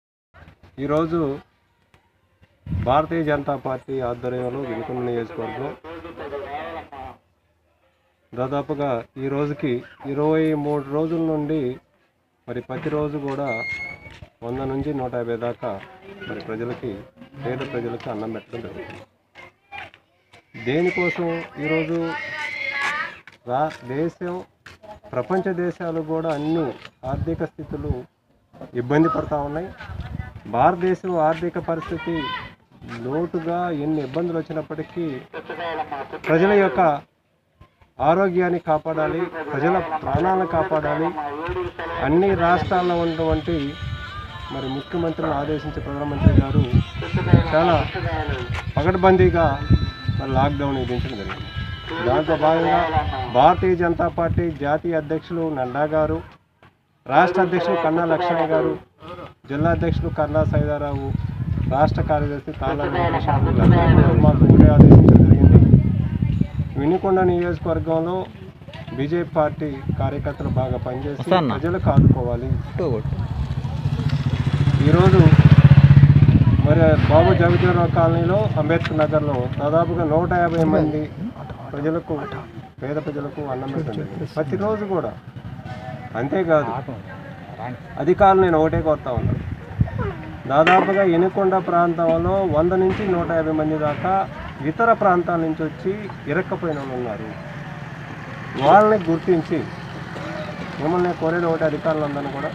ఈరోజు భారతీయ జనతా పార్టీ ఆధ్వర్యంలో వినుకొండ నియోజకవర్గం దాదాపుగా ఈ రోజుకి ఇరవై మూడు రోజుల నుండి మరి ప్రతిరోజు కూడా వంద నుంచి నూట యాభై దాకా మరి ప్రజలకి పేద ప్రజలకి అన్నం పెట్టడం జరుగుతుంది దేనికోసం ఈరోజు రా దేశం ప్రపంచ దేశాలు కూడా అన్ని ఆర్థిక స్థితులు ఇబ్బంది పడతా ఉన్నాయి భారతదేశం ఆర్థిక పరిస్థితి లోటుగా ఎన్ని ఇబ్బందులు వచ్చినప్పటికీ ప్రజల యొక్క ఆరోగ్యాన్ని కాపాడాలి ప్రజల ప్రాణాలను కాపాడాలి అన్ని రాష్ట్రాల్లో ఉన్నటువంటి మరి ముఖ్యమంత్రులను ఆదేశించే ప్రధానమంత్రి గారు చాలా పగడ్బందీగా మరి లాక్డౌన్ విధించడం జరిగింది దాంట్లో భాగంగా భారతీయ జనతా పార్టీ జాతీయ అధ్యక్షులు నడ్డా గారు రాష్ట్ర అధ్యక్షులు కన్నా లక్ష్మయ్య గారు జిల్లా అధ్యక్షులు కన్నా సైదారావు రాష్ట్ర కార్యదర్శి తాళా వెంకటేశ్వర వీళ్ళందరూ మాకు ఒకటే ఆదేశించడం జరిగింది వినుకొండ నియోజకవర్గంలో బీజేపీ పార్టీ కార్యకర్తలు బాగా పనిచేసి వస్తానా? ప్రజలకు ఆదుకోవాలి ఈరోజు మరి మరి బాబు జగజీవరావు కాలనీలో అంబేద్కర్ నగర్లో దాదాపుగా నూట యాభై మంది ప్రజలకు పేద ప్రజలకు అన్నం పెట్టండి ప్రతిరోజు కూడా అంతేకాదు అధికారులు నేను ఒకటే కోరుతా ఉన్నాను దాదాపుగా ఎనుకొండ ప్రాంతంలో వంద నుంచి నూట యాభై మంది దాకా ఇతర ప్రాంతాల నుంచి వచ్చి ఇరక్కపోయిన వాళ్ళు ఉన్నారు వాళ్ళని గుర్తించి మిమ్మల్ని కోరేది ఒకటి అధికారులందరినీ కూడా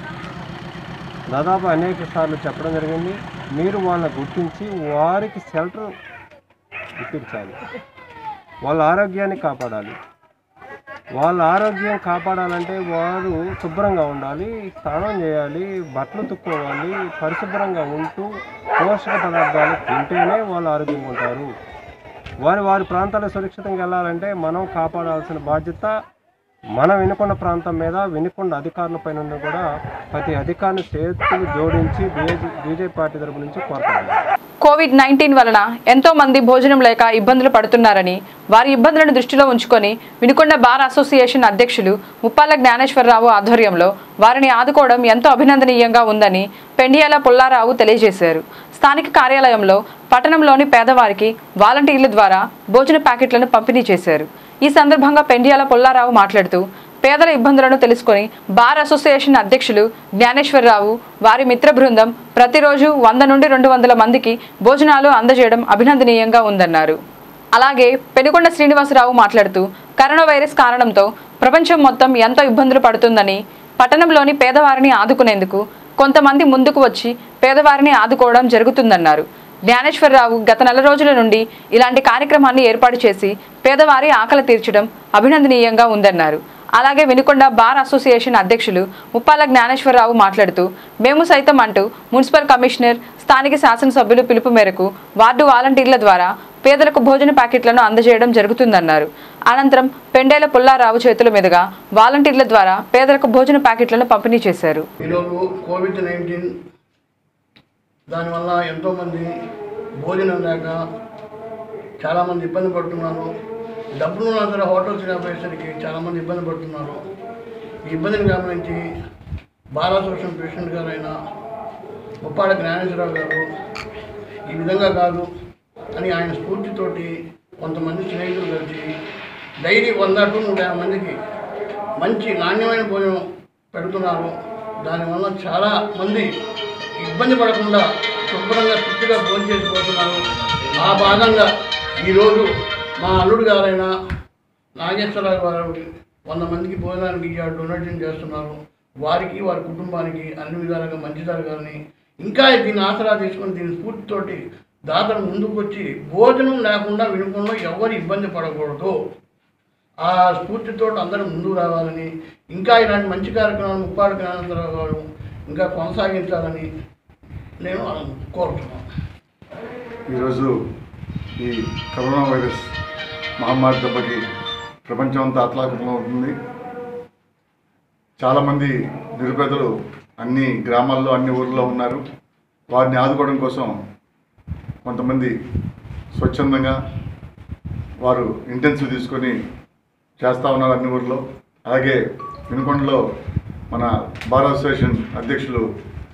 దాదాపు అనేక సార్లు చెప్పడం జరిగింది మీరు వాళ్ళని గుర్తించి వారికి షెల్టర్ ఇప్పించాలి వాళ్ళ ఆరోగ్యాన్ని కాపాడాలి వాళ్ళ ఆరోగ్యం కాపాడాలంటే వారు శుభ్రంగా ఉండాలి స్నానం చేయాలి బట్టలు తుక్కోవాలి పరిశుభ్రంగా ఉంటూ పోషక పదార్థాలు తింటేనే వాళ్ళు ఆరోగ్యంగా ఉంటారు వారి వారి ప్రాంతాలు సురక్షితంగా వెళ్ళాలంటే మనం కాపాడాల్సిన బాధ్యత మన వినుకొండ ప్రాంతం మీద వినుకొండ అధికారుల పైన ఉంది కూడా ప్రతి అధికారిని చేతులు జోడించి బీజే బీజేపీ పార్టీ తరపు నుంచి కోరుతాను కోవిడ్ నైన్టీన్ వలన ఎంతో మంది భోజనం లేక ఇబ్బందులు పడుతున్నారని వారి ఇబ్బందులను దృష్టిలో ఉంచుకొని వినుకొండ బార్ అసోసియేషన్ అధ్యక్షులు ముప్పాల జ్ఞానేశ్వరరావు ఆధ్వర్యంలో వారిని ఆదుకోవడం ఎంతో అభినందనీయంగా ఉందని పెండియాల పుల్లారావు తెలియజేశారు స్థానిక కార్యాలయంలో పట్టణంలోని పేదవారికి వాలంటీర్ల ద్వారా భోజన ప్యాకెట్లను పంపిణీ చేశారు ఈ సందర్భంగా పెండియాల పుల్లారావు మాట్లాడుతూ పేదల ఇబ్బందులను తెలుసుకొని బార్ అసోసియేషన్ అధ్యక్షులు జ్ఞానేశ్వరరావు వారి మిత్ర బృందం ప్రతిరోజు వంద నుండి రెండు వందల మందికి భోజనాలు అందజేయడం అభినందనీయంగా ఉందన్నారు అలాగే పెనుకొండ శ్రీనివాసరావు మాట్లాడుతూ కరోనా వైరస్ కారణంతో ప్రపంచం మొత్తం ఎంతో ఇబ్బందులు పడుతుందని పట్టణంలోని పేదవారిని ఆదుకునేందుకు కొంతమంది ముందుకు వచ్చి పేదవారిని ఆదుకోవడం జరుగుతుందన్నారు జ్ఞానేశ్వరరావు గత నెల రోజుల నుండి ఇలాంటి కార్యక్రమాన్ని ఏర్పాటు చేసి పేదవారి ఆకలి తీర్చడం అభినందనీయంగా ఉందన్నారు అలాగే వినుకొండ బార్ అసోసియేషన్ అధ్యక్షులు ముప్పాల జ్ఞానేశ్వరరావు మాట్లాడుతూ మేము సైతం అంటూ మున్సిపల్ కమిషనర్ స్థానిక శాసనసభ్యులు పిలుపు మేరకు వార్డు వాలంటీర్ల ద్వారా పేదలకు భోజన ప్యాకెట్లను అందజేయడం జరుగుతుందన్నారు అనంతరం పెండేల పుల్లారావు చేతుల మీదుగా వాలంటీర్ల ద్వారా పేదలకు భోజన ప్యాకెట్లను పంపిణీ చేశారు ఈరోజు కోవిడ్ నైన్టీన్ దానివల్ల ఎంతోమంది భోజనం లేక చాలామంది ఇబ్బంది పడుతున్నారు డబ్బులు ఉన్నా సరే హోటల్స్ పోయేసరికి చాలామంది ఇబ్బంది పడుతున్నారు ఈ ఇబ్బందిని గమనించి బార్ అసోసియేషన్ ప్రెసిడెంట్ గారైన ముప్పాడ జ్ఞానేశ్వరరావు గారు ఈ విధంగా కాదు అని ఆయన స్ఫూర్తితోటి కొంతమంది స్నేహితులు కలిసి డైలీ వంద టు నూట యాభై మందికి మంచి నాణ్యమైన భోజనం పెడుతున్నారు దానివల్ల చాలా మంది ఇబ్బంది పడకుండా శుభ్రంగా తృప్తిగా భోజనం చేసిపోతున్నారు ఆ భాగంగా ఈరోజు మా అల్లుడు గారైన నాగేశ్వరరావు గారు వంద మందికి భోజనానికి ఇయ్యాడు డొనేషన్ చేస్తున్నారు వారికి వారి కుటుంబానికి అన్ని విధాలుగా మంచి జరగాలని ఇంకా దీన్ని ఆసరా తీసుకొని దీని స్ఫూర్తితోటి దాతలు ముందుకు వచ్చి భోజనం లేకుండా వినకుండా ఎవరు ఇబ్బంది పడకూడదు ఆ స్ఫూర్తితో అందరూ ముందుకు రావాలని ఇంకా ఇలాంటి మంచి కార్యక్రమాలు ముప్పాడు జ్ఞానేశ్వరరావు గారు ఇంకా కొనసాగించాలని నేను కోరుతున్నాను ఈరోజు ఈ కరోనా వైరస్ మహమ్మారి దెబ్బకి ప్రపంచం అంతా అతలాకుతలం అవుతుంది చాలామంది నిరుపేదలు అన్ని గ్రామాల్లో అన్ని ఊర్లో ఉన్నారు వారిని ఆదుకోవడం కోసం కొంతమంది స్వచ్ఛందంగా వారు ఇంటెన్సివ్ తీసుకొని చేస్తూ ఉన్నారు అన్ని ఊర్లో అలాగే వినుకొండలో మన బార్ అసోసియేషన్ అధ్యక్షులు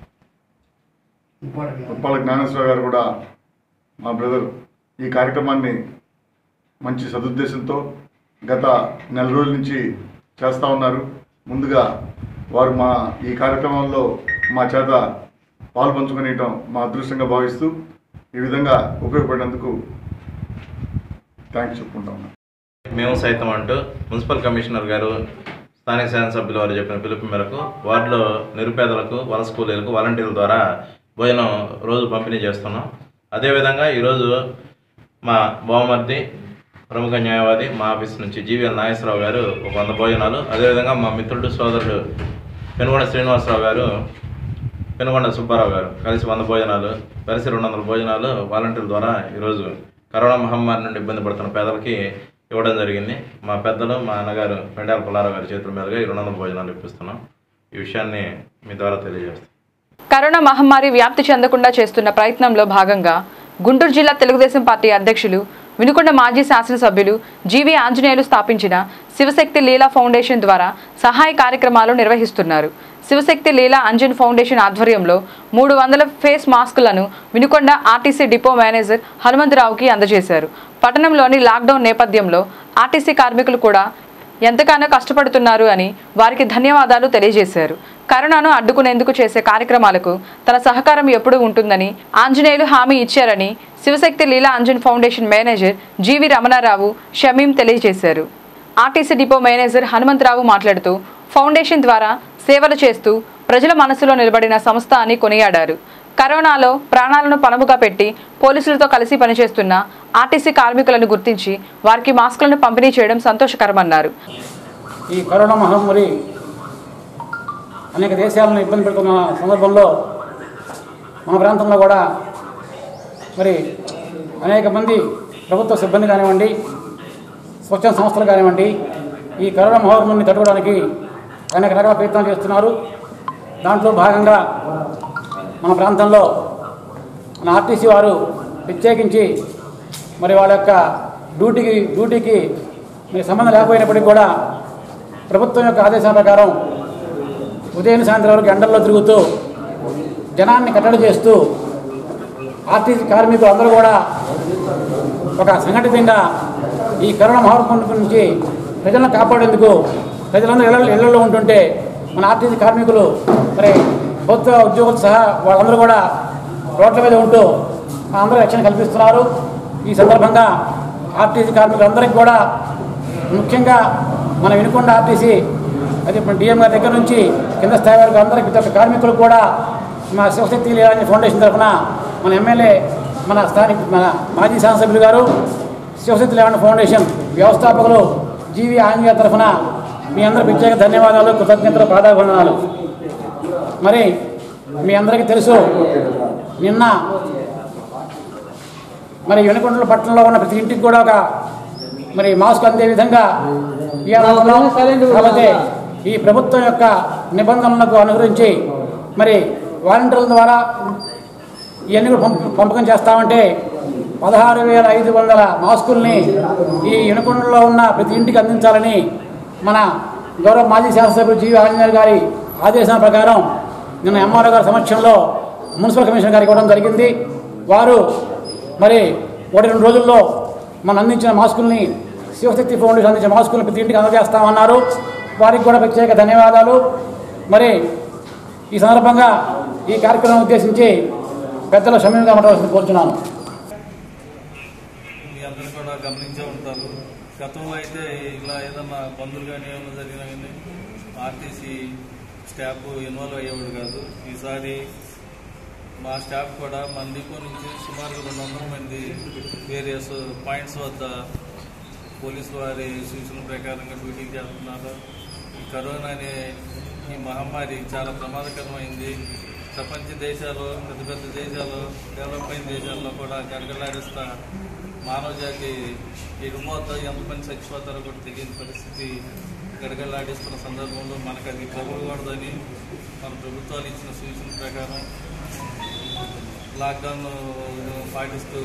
ఉప్పాల జ్ఞానేశ్వర గారు కూడా మా బ్రదర్ ఈ కార్యక్రమాన్ని మంచి సదుద్దేశంతో గత నెల రోజుల నుంచి చేస్తూ ఉన్నారు ముందుగా వారు మా ఈ కార్యక్రమంలో మా చేత పాలు పంచుకునేయటం మా అదృష్టంగా భావిస్తూ ఈ విధంగా ఉపయోగపడినందుకు థ్యాంక్స్ చెప్పుకుంటా ఉన్నాను మేము సైతం అంటూ మున్సిపల్ కమిషనర్ గారు స్థానిక శాసనసభ్యుల వారు చెప్పిన పిలుపు మేరకు వార్డులో నిరుపేదలకు వలస కూలీలకు వాలంటీర్ల ద్వారా భోజనం రోజు పంపిణీ చేస్తున్నాం అదేవిధంగా ఈరోజు మా బావమర్ది ప్రముఖ న్యాయవాది మా ఆఫీస్ నుంచి జీవీఎల్ నాగేశ్వరరావు గారు ఒక వంద భోజనాలు అదేవిధంగా మా మిత్రుడు సోదరుడు పెనుగొండ శ్రీనివాసరావు గారు పెనుగొండ సుబ్బారావు గారు కలిసి వంద భోజనాలు కలిసి రెండు వందల భోజనాలు వాలంటీర్ల ద్వారా ఈరోజు కరోనా మహమ్మారి నుండి ఇబ్బంది పడుతున్న పేదలకి ఇవ్వడం జరిగింది మా పెద్దలు మా అన్నగారు పెండాల పుల్లారావు గారి చేతుల మీదుగా ఈ రెండు వందల భోజనాలు ఇప్పిస్తున్నాం ఈ విషయాన్ని మీ ద్వారా తెలియజేస్తాం కరోనా మహమ్మారి వ్యాప్తి చెందకుండా చేస్తున్న ప్రయత్నంలో భాగంగా గుంటూరు జిల్లా తెలుగుదేశం పార్టీ అధ్యక్షులు వినుకొండ మాజీ శాసనసభ్యులు జీవీ ఆంజనేయులు స్థాపించిన శివశక్తి లీలా ఫౌండేషన్ ద్వారా సహాయ కార్యక్రమాలు నిర్వహిస్తున్నారు శివశక్తి లీలా అంజన్ ఫౌండేషన్ ఆధ్వర్యంలో మూడు వందల ఫేస్ మాస్కులను వినుకొండ ఆర్టీసీ డిపో మేనేజర్ హనుమంతరావుకి అందజేశారు పట్టణంలోని లాక్డౌన్ నేపథ్యంలో ఆర్టీసీ కార్మికులు కూడా ఎంతగానో కష్టపడుతున్నారు అని వారికి ధన్యవాదాలు తెలియజేశారు కరోనాను అడ్డుకునేందుకు చేసే కార్యక్రమాలకు తన సహకారం ఎప్పుడూ ఉంటుందని ఆంజనేయులు హామీ ఇచ్చారని Shivashakti Leela Anjan foundation manager G V Ramanarao Shamim తెలియజేశారు ఆర్టీసీ డిపో మేనేజర్ హనుమంతరావు మాట్లాడుతూ ఫౌండేషన్ ద్వారా సేవలు చేస్తూ ప్రజల మనసులో నిలబడిన సంస్థ అని కొనియాడారు కరోనాలో ప్రాణాలను పణముగా పెట్టి పోలీసులతో కలిసి పనిచేస్తున్న ఆర్టీసీ కార్మికులను గుర్తించి వారికి మాస్కులను పంపిణీ చేయడం సంతోషకరమన్నారు ఈ కరోనా మహమ్మారి అనేక దేశాలను ఇబ్బంది పెడుతున్న సందర్భంలో మన ప్రాంతంలో కూడా మరి అనేక మంది ప్రభుత్వ సిబ్బంది కానివ్వండి స్వచ్ఛంద సంస్థలు కానివ్వండి ఈ కరోనా మహమ్మారిని తట్టుకోవడానికి అనేక రకాల ప్రయత్నాలు చేస్తున్నారు దాంట్లో భాగంగా మన ప్రాంతంలో మన ఆర్టీసీ వారు ప్రత్యేకించి మరి వాళ్ళ యొక్క డ్యూటీకి డ్యూటీకి మరి సంబంధం లేకపోయినప్పటికీ కూడా ప్రభుత్వం యొక్క ఆదేశాల ప్రకారం ఉదయం సాయంత్రం వరకు ఎండల్లో తిరుగుతూ జనాన్ని కట్టడి చేస్తూ ఆర్టీసీ కార్మికులు అందరూ కూడా ఒక సంఘటితంగా ఈ కరోనా మహమ్మారి నుంచి ప్రజలను కాపాడేందుకు ప్రజలందరూ ఇళ్ళ ఇళ్లలో ఉంటుంటే మన ఆర్టీసీ కార్మికులు మరి ప్రభుత్వ ఉద్యోగులు సహా వాళ్ళందరూ కూడా రోడ్ల మీద ఉంటూ అందరూ రక్షణ కల్పిస్తున్నారు ఈ సందర్భంగా ఆర్టీసీ కార్మికులందరికీ కూడా ముఖ్యంగా మన వినుకొండ ఆర్టీసీ అది ఇప్పుడు డిఎం గారి దగ్గర నుంచి కింద స్థాయి వరకు అందరికీ ప్రతి ఒక్క కార్మికులు కూడా మా శివశక్తి లీలాంజలి ఫౌండేషన్ తరఫున మన ఎమ్మెల్యే మన స్థానిక మన మాజీ శాసనసభ్యులు గారు శివశక్తి లీలాంజలి ఫౌండేషన్ వ్యవస్థాపకులు జీవి ఆంజనేయ తరఫున మీ అందరి ప్రత్యేక ధన్యవాదాలు కృతజ్ఞతలు పాదాభివందనాలు మరి మీ అందరికీ తెలుసు నిన్న మరి వెనుకొండల పట్టణంలో ఉన్న ప్రతి ఇంటికి కూడా ఒక మరి మాస్క్ అందే విధంగా ఇవాళ ఉన్నాం. కాకపోతే ఈ ప్రభుత్వం యొక్క నిబంధనలకు అనుసరించి మరి వాలంటీర్ల ద్వారా ఇవన్నీ కూడా పంప పంపకం చేస్తామంటే పదహారు వేల ఐదు వందల మాస్కుల్ని ఈ ఇనుకొండలో ఉన్న ప్రతి ఇంటికి అందించాలని మన గౌరవ మాజీ శాసనసభ్యులు జీవి ఆంజనేయులు గారి ఆదేశాల ప్రకారం నిన్న ఎంఆర్ఓ గారి సమక్షంలో మున్సిపల్ కమిషనర్ గారికి ఇవ్వడం జరిగింది వారు మరి ఒకటి రెండు రోజుల్లో మనం అందించిన మాస్కుల్ని శివశక్తి ఫౌండేషన్ అందించిన మాస్కుల్ని ప్రతి ఇంటికి అందజేస్తామన్నారు వారికి కూడా ప్రత్యేక ధన్యవాదాలు మరి ఈ సందర్భంగా ఈ కార్యక్రమం ఉద్దేశించి పెద్దల సమయంగా ఉండవలసింది కోరుతున్నాను మీ అందరూ కూడా గమనించే ఉంటారు గతంలో అయితే ఇలా ఏదన్నా బంధువులు కానీ ఏమైనా జరిగినా కానీ ఆర్టీసీ స్టాఫ్ ఇన్వాల్వ్ అయ్యేవాడు కాదు ఈసారి మా స్టాఫ్ కూడా మన డిపో నుంచి సుమారుగా రెండు వందల మంది వేరియస్ పాయింట్స్ వద్ద పోలీసు వారి సూచనల ప్రకారంగా డ్యూటీ చేస్తున్నారు ఈ కరోనా అనే ఈ మహమ్మారి చాలా ప్రమాదకరమైంది ప్రపంచ దేశాలు పెద్ద పెద్ద దేశాలు డెవలప్ అయిన దేశాల్లో కూడా గడగలాడిస్తా మానవ జాతి ఎడిపోతా ఎంతమంది చచ్చిపోతారో కూడా తెలియని పరిస్థితి గడగలాడిస్తున్న సందర్భంలో మనకు అది తగ్గకూడదని మన ప్రభుత్వాలు ఇచ్చిన సూచన ప్రకారం లాక్డౌన్ పాటిస్తూ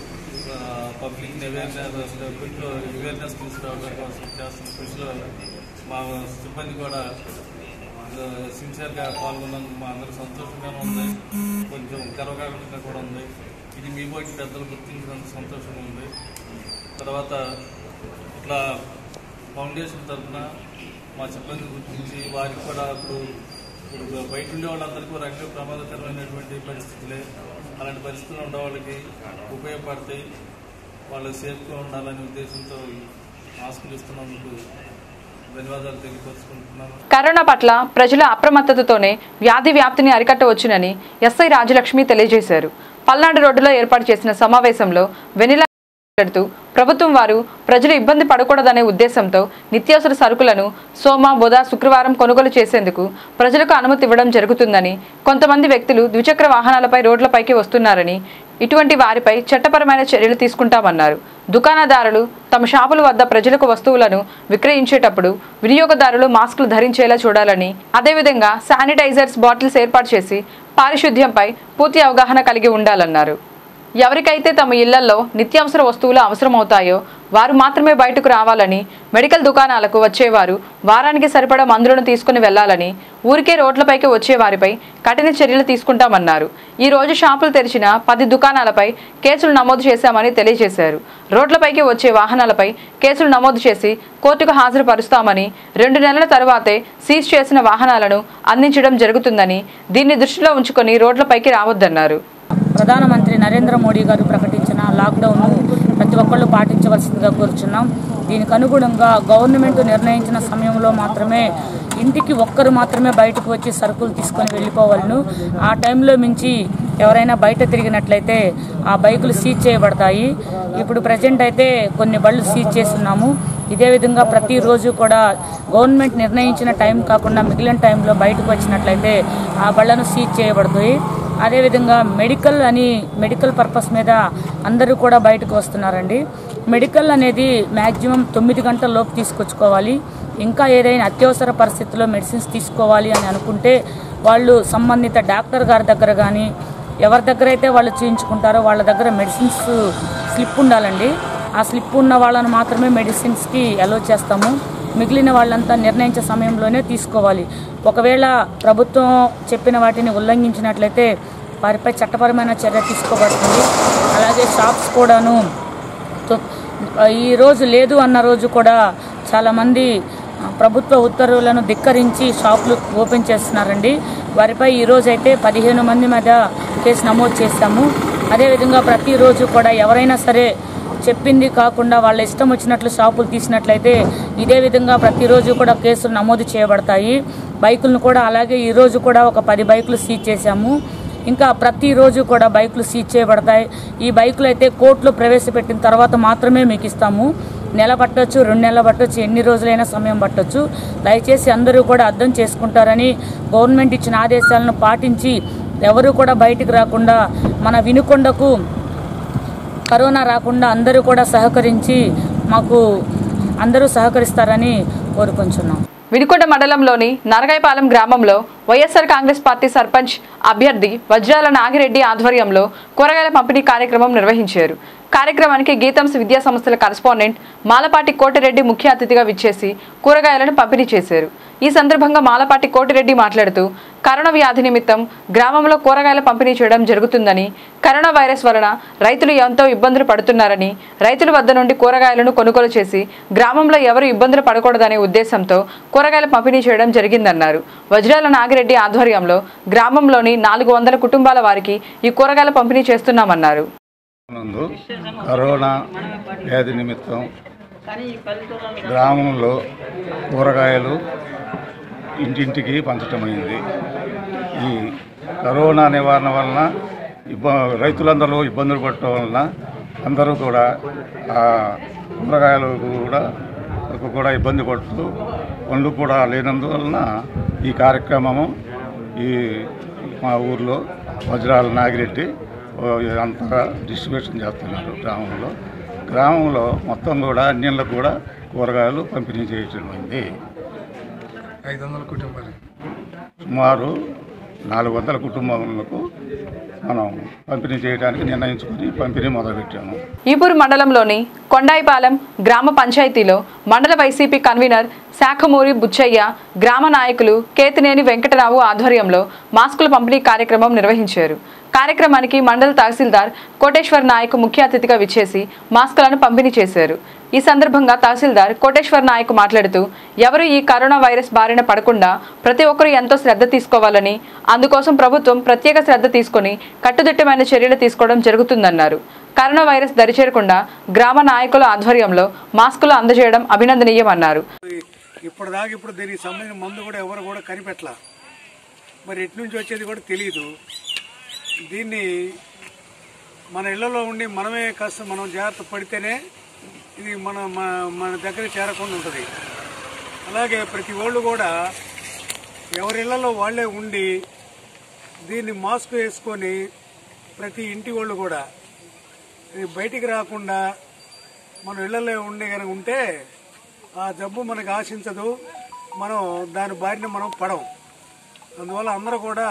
పబ్లిక్ అవేర్నెస్ పబ్లిక్లో అవేర్నెస్ తీసుకురావడం కోసం చేస్తున్న కృషిలో మా సిబ్బంది కూడా సిన్సియర్గా పాల్గొన్నందుకు మా అందరూ సంతోషంగానే ఉంది కొంచెం గర్వకారణంగా కూడా ఉంది ఇది మీ పోటీ పెద్దలు గుర్తించినందుకు సంతోషంగా ఉంది తర్వాత ఇట్లా ఫౌండేషన్ తరఫున మా సిబ్బంది గుర్తించి వారికి కూడా ఇప్పుడు ఇప్పుడు బయట ఉండే వాళ్ళందరికీ ఒక రకంగా ప్రమాదకరమైనటువంటి పరిస్థితులే అలాంటి పరిస్థితులు ఉండే వాళ్ళకి ఉపయోగపడతాయి వాళ్ళు సేఫ్గా ఉండాలనే ఉద్దేశంతో ఈ మాస్కులు ఇస్తున్నందుకు ధన్యవాదాలు తెలియపరుచుకుంటున్నాను కరోనా పట్ల ప్రజల అప్రమత్తతతోనే వ్యాధి వ్యాప్తిని అరికట్టవచ్చునని ఎస్ఐ రాజలక్ష్మి తెలియజేశారు పల్నాడు రోడ్డులో ఏర్పాటు చేసిన సమావేశంలో వెనిలా మాట్లాడుతూ ప్రభుత్వం వారు ప్రజలు ఇబ్బంది పడకూడదనే ఉద్దేశంతో నిత్యావసర సరుకులను సోమ బుధ శుక్రవారం కొనుగోలు చేసేందుకు ప్రజలకు అనుమతి ఇవ్వడం జరుగుతుందని కొంతమంది వ్యక్తులు ద్విచక్ర వాహనాలపై రోడ్లపైకి వస్తున్నారని ఇటువంటి వారిపై చట్టపరమైన చర్యలు తీసుకుంటామన్నారు దుకాణదారులు తమ షాపుల వద్ద ప్రజలకు వస్తువులను విక్రయించేటప్పుడు వినియోగదారులు మాస్కులు ధరించేలా చూడాలని అదేవిధంగా శానిటైజర్స్ బాటిల్స్ ఏర్పాటు చేసి పారిశుద్ధ్యంపై పూర్తి అవగాహన కలిగి ఉండాలన్నారు ఎవరికైతే తమ ఇళ్లలో నిత్యావసర వస్తువులు అవసరమవుతాయో వారు మాత్రమే బయటకు రావాలని మెడికల్ దుకాణాలకు వచ్చేవారు వారానికి సరిపడా మందులను తీసుకుని వెళ్లాలని ఊరికే రోడ్లపైకి వచ్చే వారిపై కఠిన చర్యలు తీసుకుంటామన్నారు ఈ రోజు షాపులు తెరిచిన పది దుకాణాలపై కేసులు నమోదు చేశామని తెలియజేశారు రోడ్లపైకి వచ్చే వాహనాలపై కేసులు నమోదు చేసి కోర్టుకు హాజరుపరుస్తామని రెండు నెలల తరువాతే సీజ్ చేసిన వాహనాలను అందించడం జరుగుతుందని దీన్ని దృష్టిలో ఉంచుకొని రోడ్లపైకి రావద్దన్నారు ప్రధానమంత్రి నరేంద్ర మోడీ గారు ప్రకటించిన లాక్డౌన్ను ప్రతి ఒక్కళ్ళు పాటించవలసిందిగా కోరుచున్నాం దీనికి అనుగుణంగా గవర్నమెంట్ నిర్ణయించిన సమయంలో మాత్రమే ఇంటికి ఒక్కరు మాత్రమే బయటకు వచ్చి సరుకులు తీసుకొని వెళ్ళిపోవాలను ఆ టైంలో మించి ఎవరైనా బయట తిరిగినట్లయితే ఆ బైకులు సీజ్ చేయబడతాయి ఇప్పుడు ప్రజెంట్ అయితే కొన్ని బళ్ళు సీజ్ చేస్తున్నాము ఇదే విధంగా ప్రతిరోజు కూడా గవర్నమెంట్ నిర్ణయించిన టైం కాకుండా మిగిలిన టైంలో బయటకు వచ్చినట్లయితే ఆ బళ్ళను సీజ్ చేయబడతాయి అదేవిధంగా మెడికల్ అని మెడికల్ పర్పస్ మీద అందరూ కూడా బయటకు వస్తున్నారండి మెడికల్ అనేది మ్యాక్సిమం తొమ్మిది గంటల లోపు తీసుకొచ్చుకోవాలి ఇంకా ఏదైనా అత్యవసర పరిస్థితుల్లో మెడిసిన్స్ తీసుకోవాలి అని అనుకుంటే వాళ్ళు సంబంధిత డాక్టర్ గారి దగ్గర కానీ ఎవరి దగ్గర అయితే వాళ్ళు చేయించుకుంటారో వాళ్ళ దగ్గర మెడిసిన్స్ స్లిప్ ఉండాలండి ఆ స్లిప్ ఉన్న వాళ్ళని మాత్రమే మెడిసిన్స్కి అలో చేస్తాము మిగిలిన వాళ్ళంతా నిర్ణయించే సమయంలోనే తీసుకోవాలి ఒకవేళ ప్రభుత్వం చెప్పిన వాటిని ఉల్లంఘించినట్లయితే వారిపై చట్టపరమైన చర్య తీసుకోబడుతుంది అలాగే షాప్స్ కూడాను తొ- ఈ రోజు లేదు అన్న రోజు కూడా చాలామంది ఆ, ప్రభుత్వ ఉత్తర్వులను ధిక్కరించి షాపులు ఓపెన్ చేస్తున్నారండి వారిపై ఈ రోజు అయితే పదిహేను మంది మీద కేసు నమోదు చేశాము అదేవిధంగా ప్రతిరోజు కూడా ఎవరైనా సరే చెప్పింది కాకుండా వాళ్ళ ఇష్టం వచ్చినట్లు షాపులు తీసినట్లయితే ఇదే విధంగా ప్రతిరోజు కూడా కేసులు నమోదు చేయబడతాయి బైకులను కూడా అలాగే ఈ రోజు కూడా ఒక పది బైకులు సీజ్ చేశాము ఇంకా ప్రతిరోజు కూడా బైకులు సీజ్ చేయబడతాయి ఈ బైకులు అయితే కోర్టులో ప్రవేశపెట్టిన తర్వాత మాత్రమే మీకు ఇస్తాము నెల పట్టొచ్చు రెండు నెలలు పట్టొచ్చు ఎన్ని రోజులైనా సమయం పట్టొచ్చు దయచేసి అందరూ కూడా అర్థం చేసుకుంటారని గవర్నమెంట్ ఇచ్చిన ఆదేశాలను పాటించి ఎవరు కూడా బయటికి రాకుండా మన వినుకొండకు కరోనా రాకుండా అందరూ కూడా సహకరించి మాకు అందరూ సహకరిస్తారని కోరుకుంటున్నాం వినుకొండ మండలంలోని నరగాయపాలెం గ్రామంలో వైఎస్ఆర్ కాంగ్రెస్ పార్టీ సర్పంచ్ అభ్యర్థి వజ్రాల నాగిరెడ్డి ఆధ్వర్యంలో కూరగాయల పంపిణీ కార్యక్రమం నిర్వహించారు కార్యక్రమానికి గీతంస్ విద్యా సంస్థల కరస్పాండెంట్ మాలపాటి కోటిరెడ్డి ముఖ్య అతిథిగా విచ్చేసి కూరగాయలను పంపిణీ చేశారు ఈ సందర్భంగా మాలపాటి కోటిరెడ్డి మాట్లాడుతూ కరోనా వ్యాధి నిమిత్తం గ్రామంలో కూరగాయల పంపిణీ చేయడం జరుగుతుందని కరోనా వైరస్ వలన రైతులు ఎంతో ఇబ్బందులు పడుతున్నారని రైతుల వద్ద నుండి కూరగాయలను కొనుగోలు చేసి గ్రామంలో ఎవరు ఇబ్బందులు పడకూడదనే ఉద్దేశంతో కూరగాయల పంపిణీ చేయడం జరిగిందన్నారు వజ్రాల నాగిరెడ్డి ఆధ్వర్యంలో గ్రామంలోని నాలుగు వందల కుటుంబాల వారికి ఈ కూరగాయల పంపిణీ చేస్తున్నామన్నారు నందు కరోనా వ్యాధి నిమిత్తం గ్రామంలో కూరగాయలు ఇంటింటికి పంచటమైంది ఈ కరోనా నివారణ వలన ఇబ్బ రైతులందరూ ఇబ్బందులు పడటం వలన అందరూ కూడా ఆ కూరగాయలు కూడా కూడా ఇబ్బంది పడుతూ పండ్లు కూడా లేనందువలన ఈ కార్యక్రమము ఈ మా ఊర్లో వజ్రాల నాగిరెడ్డి ఓ, అంతా డిస్ట్రిబ్యూషన్ చేస్తున్నారు గ్రామంలో గ్రామంలో మొత్తం కూడా అన్నిళ్ళకు కూడా కూరగాయలు పంపిణీ చేయటమైంది ఐదు వందల కుటుంబాలు సుమారు నాలుగు వందల కుటుంబాలకు మనం పంపిణీ చేయడానికి నిర్ణయించుకొని పంపిణీ మొదలుపెట్టాము ఈపూరు మండలంలోని కొండాయిపాలెం గ్రామ పంచాయతీలో మండల వైసీపీ కన్వీనర్ శాఖమూరి బుచ్చయ్య గ్రామ నాయకులు కేతినేని వెంకటరావు ఆధ్వర్యంలో మాస్కుల పంపిణీ కార్యక్రమం నిర్వహించారు కార్యక్రమానికి మండల తహసీల్దార్ కోటేశ్వర్ నాయక్ ముఖ్య అతిథిగా విచ్చేసి మాస్కులను పంపిణీ చేశారు ఈ సందర్భంగా తహసీల్దార్ కోటేశ్వర్ నాయక్ మాట్లాడుతూ ఎవరు ఈ కరోనా వైరస్ బారిన పడకుండా ప్రతి ఒక్కరూ ఎంతో శ్రద్ధ తీసుకోవాలని అందుకోసం ప్రభుత్వం ప్రత్యేక శ్రద్ధ తీసుకొని కట్టుదిట్టమైన చర్యలు తీసుకోవడం జరుగుతుందన్నారు కరోనా వైరస్ దరిచేరకుండా గ్రామ నాయకుల ఆధ్వర్యంలో మాస్కులు అందజేయడం అభినందనీయమన్నారు ఇప్పటిదాకా ఇప్పుడు దీనికి సంబంధించిన మందు కూడా ఎవరు కూడా కనిపెట్టలా మరి ఎటు నుంచి వచ్చేది కూడా తెలియదు దీన్ని మన ఇళ్లలో ఉండి మనమే కాస్త మనం జాగ్రత్త పడితేనే ఇది మన మన- మన దగ్గర చేరకుండా ఉంటుంది అలాగే ప్రతి వాళ్ళు కూడా ఎవరి ఇళ్లలో వాళ్ళే ఉండి దీన్ని మాస్క్ వేసుకొని ప్రతి ఇంటి వాళ్ళు కూడా ఇది బయటికి రాకుండా మన ఇళ్లలో ఉండి కనుక ఉంటే ఆ జబ్బు మనకు ఆశించదు మనం దాని బారిన మనం పడం అందువల్ల అందరూ కూడా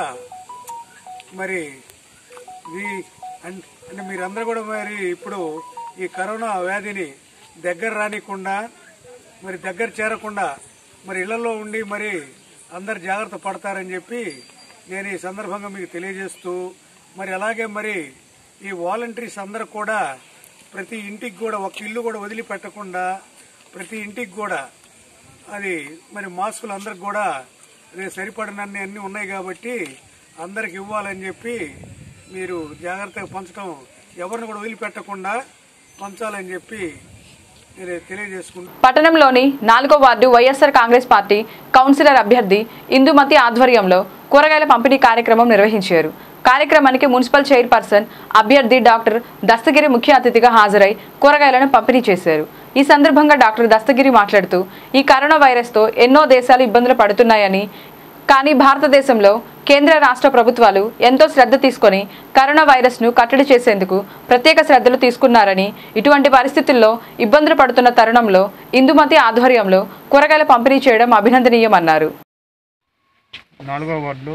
మరి ఈ అన్- అంటే మీరందరూ కూడా మరి ఇప్పుడు ఈ కరోనా వ్యాధిని దగ్గర రానికుండా మరి దగ్గర చేరకుండా మరి ఇళ్లలో ఉండి మరి అందరు జాగ్రత్త పడతారని చెప్పి నేను ఈ సందర్భంగా మీకు తెలియజేస్తూ మరి అలాగే మరి ఈ వాలంటీర్స్ అందరూ కూడా ప్రతి ఇంటికి కూడా ఒక ఇల్లు కూడా వదిలిపెట్టకుండా ప్రతి ఇంటికి కూడా అది మరి మాస్కులు అందరికి కూడా రేపు సరిపడినన్ని అన్నీ ఉన్నాయి కాబట్టి అందరికి ఇవ్వాలని చెప్పి మీరు జాగ్రత్తగా పంచడం ఎవరిని కూడా వదిలిపెట్టకుండా పంచాలని చెప్పి నేను తెలియజేసుకుంటున్నాను పట్టణంలోని నాలుగో ward YSR Congress party councillor అభ్యర్థి ఇందుమతి ఆధ్వర్యంలో కూరగాయల పంపిణీ కార్యక్రమం నిర్వహించారు కార్యక్రమానికి మున్సిపల్ చైర్పర్సన్ అభ్యర్థి డాక్టర్ దస్తగిరి ముఖ్య అతిథిగా హాజరై కూరగాయలను పంపిణీ చేశారు ఈ సందర్భంగా డాక్టర్ దస్తగిరి మాట్లాడుతూ ఈ కరోనా వైరస్తో ఎన్నో దేశాలు ఇబ్బందులు పడుతున్నాయని కానీ భారతదేశంలో కేంద్ర రాష్ట్ర ప్రభుత్వాలు ఎంతో శ్రద్ధ తీసుకొని కరోనా వైరస్ను కట్టడి చేసేందుకు ప్రత్యేక శ్రద్ధలు తీసుకున్నారని ఇటువంటి పరిస్థితుల్లో ఇబ్బందులు పడుతున్న తరుణంలో ఇందుమతి ఆధ్వర్యంలో కూరగాయల పంపిణీ చేయడం అభినందనీయమన్నారు నాలుగవ వార్డులో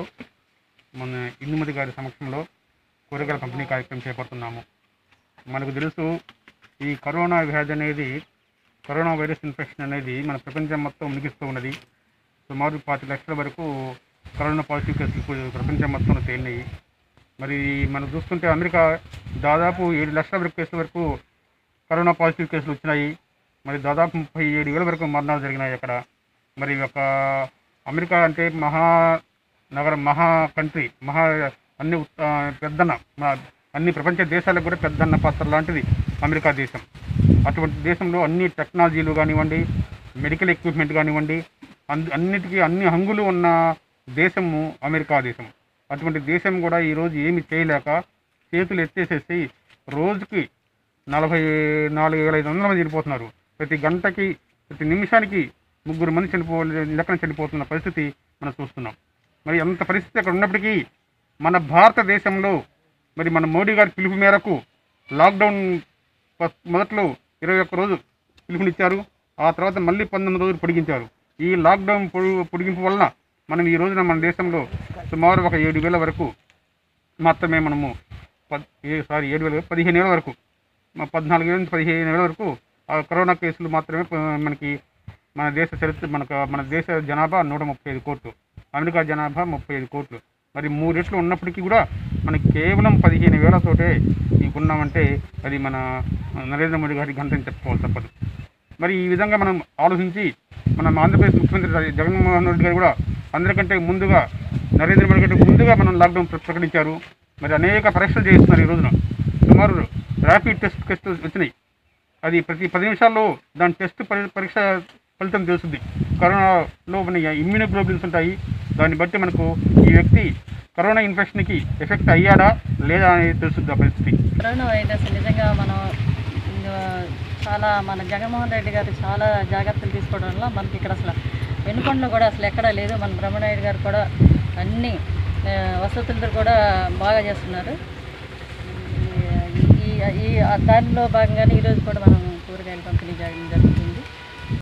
మన ఇందుమతి గారి సమక్షంలో కూరగాయల పంపిణీ కార్యక్రమం చేపడుతున్నాము మనకు తెలుసు ఈ కరోనా వ్యాధి అనేది కరోనా వైరస్ ఇన్ఫెక్షన్ అనేది మన ప్రపంచం మొత్తం మునిగిస్తూ ఉన్నది సుమారు పాతి లక్షల వరకు కరోనా పాజిటివ్ కేసులు ప్రపంచం మొత్తం తేలినాయి మరి మనం చూస్తుంటే అమెరికా దాదాపు ఏడు లక్షల వరకు కేసుల వరకు కరోనా పాజిటివ్ కేసులు వచ్చినాయి మరి దాదాపు ముప్పై ఏడు వేల వరకు మరణాలు జరిగినాయి అక్కడ మరి ఒక అమెరికా అంటే మహా నగరం మహా కంట్రీ మహా అన్ని ఉత్- ఆ, పెద్దన్న మా అన్ని ప్రపంచ దేశాలకు కూడా పెద్దన్న పాత్ర లాంటిది అమెరికా దేశం అటువంటి దేశంలో అన్ని టెక్నాలజీలు కానివ్వండి మెడికల్ ఎక్విప్మెంట్ కానివ్వండి అన్- అన్నిటికీ అన్ని హంగులు ఉన్న దేశము అమెరికా దేశం అటువంటి దేశం కూడా ఈరోజు ఏమి చేయలేక చేతులు ఎత్తేసేసి రోజుకి నలభై నాలుగు వేల ఐదు వందల మంది చనిపోతున్నారు ప్రతి గంటకి ప్రతి నిమిషానికి ముగ్గురు మంది చనిపో లెక్కన చనిపోతున్న పరిస్థితి మనం చూస్తున్నాం మరి అంత పరిస్థితి అక్కడ ఉన్నప్పటికీ మన భారతదేశంలో మరి మన మోడీ గారి పిలుపు మేరకు లాక్డౌన్ ఫస్ట్ మొదట్లో ఇరవై ఒక్క రోజు పిలుపునిచ్చారు ఆ తర్వాత మళ్ళీ పంతొమ్మిది రోజులు పొడిగించారు ఈ లాక్డౌన్ పొడి- పొడిగింపు వలన మనం ఈ రోజున మన దేశంలో సుమారు ఒక ఏడు వేల వరకు మాత్రమే మనము పద్ ఏ సారీ ఏడు వేల పదిహేను వేల వరకు మా పద్నాలుగు వేల నుంచి పదిహేను వేల వరకు ఆ కరోనా కేసులు మాత్రమే ప- మనకి మన దేశ చరిత్ర మనకు మన దేశ జనాభా నూట ముప్పై ఐదు కోట్లు అమెరికా జనాభా ముప్పై ఐదు కోట్లు మరి మూడు రెట్లు ఉన్నప్పటికీ కూడా మనకి కేవలం పదిహేను వేలతోటే ఉన్నామంటే అది మన నరేంద్ర మోడీ గారి ఘనతని చెప్పుకోవాలి తప్పదు మరి ఈ విధంగా మనం ఆలోచించి మన ఆంధ్రప్రదేశ్ ముఖ్యమంత్రి జగన్మోహన్ రెడ్డి గారు కూడా అందరికంటే ముందుగా నరేంద్ర మోడీ కంటే ముందుగా మనం లాక్డౌన్ ప్ర- ప్రకటించారు మరి అనేక పరీక్షలు చేస్తున్నారు ఈ రోజున సుమారు ర్యాపిడ్ టెస్ట్ టెస్ట్ వచ్చినాయి అది ప్రతి పది నిమిషాల్లో దాని టెస్ట్ పరి- పరీక్ష ఫలితం తెలుస్తుంది కరోనాలో మన ఇమ్యూనోగ్లోబిన్స్ ఉంటాయి దాన్ని బట్టి మనకు ఈ వ్యక్తి కరోనా ఇన్ఫెక్షన్కి ఎఫెక్ట్ అయ్యాడా లేదా అనేది తెలుస్తుంది ఆ పరిస్థితి కరోనా వైరస్ నిజంగా మనం ఆ, చాలా మన జగన్మోహన్ రెడ్డి గారు చాలా జాగ్రత్తలు తీసుకోవడం వల్ల మనకి ఇక్కడ అసలు వెనుకొండలో కూడా అసలు ఎక్కడా లేదు మన బ్రహ్మనాయుడు గారు కూడా అన్ని ఆ, వసతులతో కూడా బాగా చేస్తున్నారు ఈ ఈ- ఈ దానిలో భాగంగానే ఈరోజు కూడా మనం కూరగాయలు పంపిణీ చేయడం జరుగుతుంది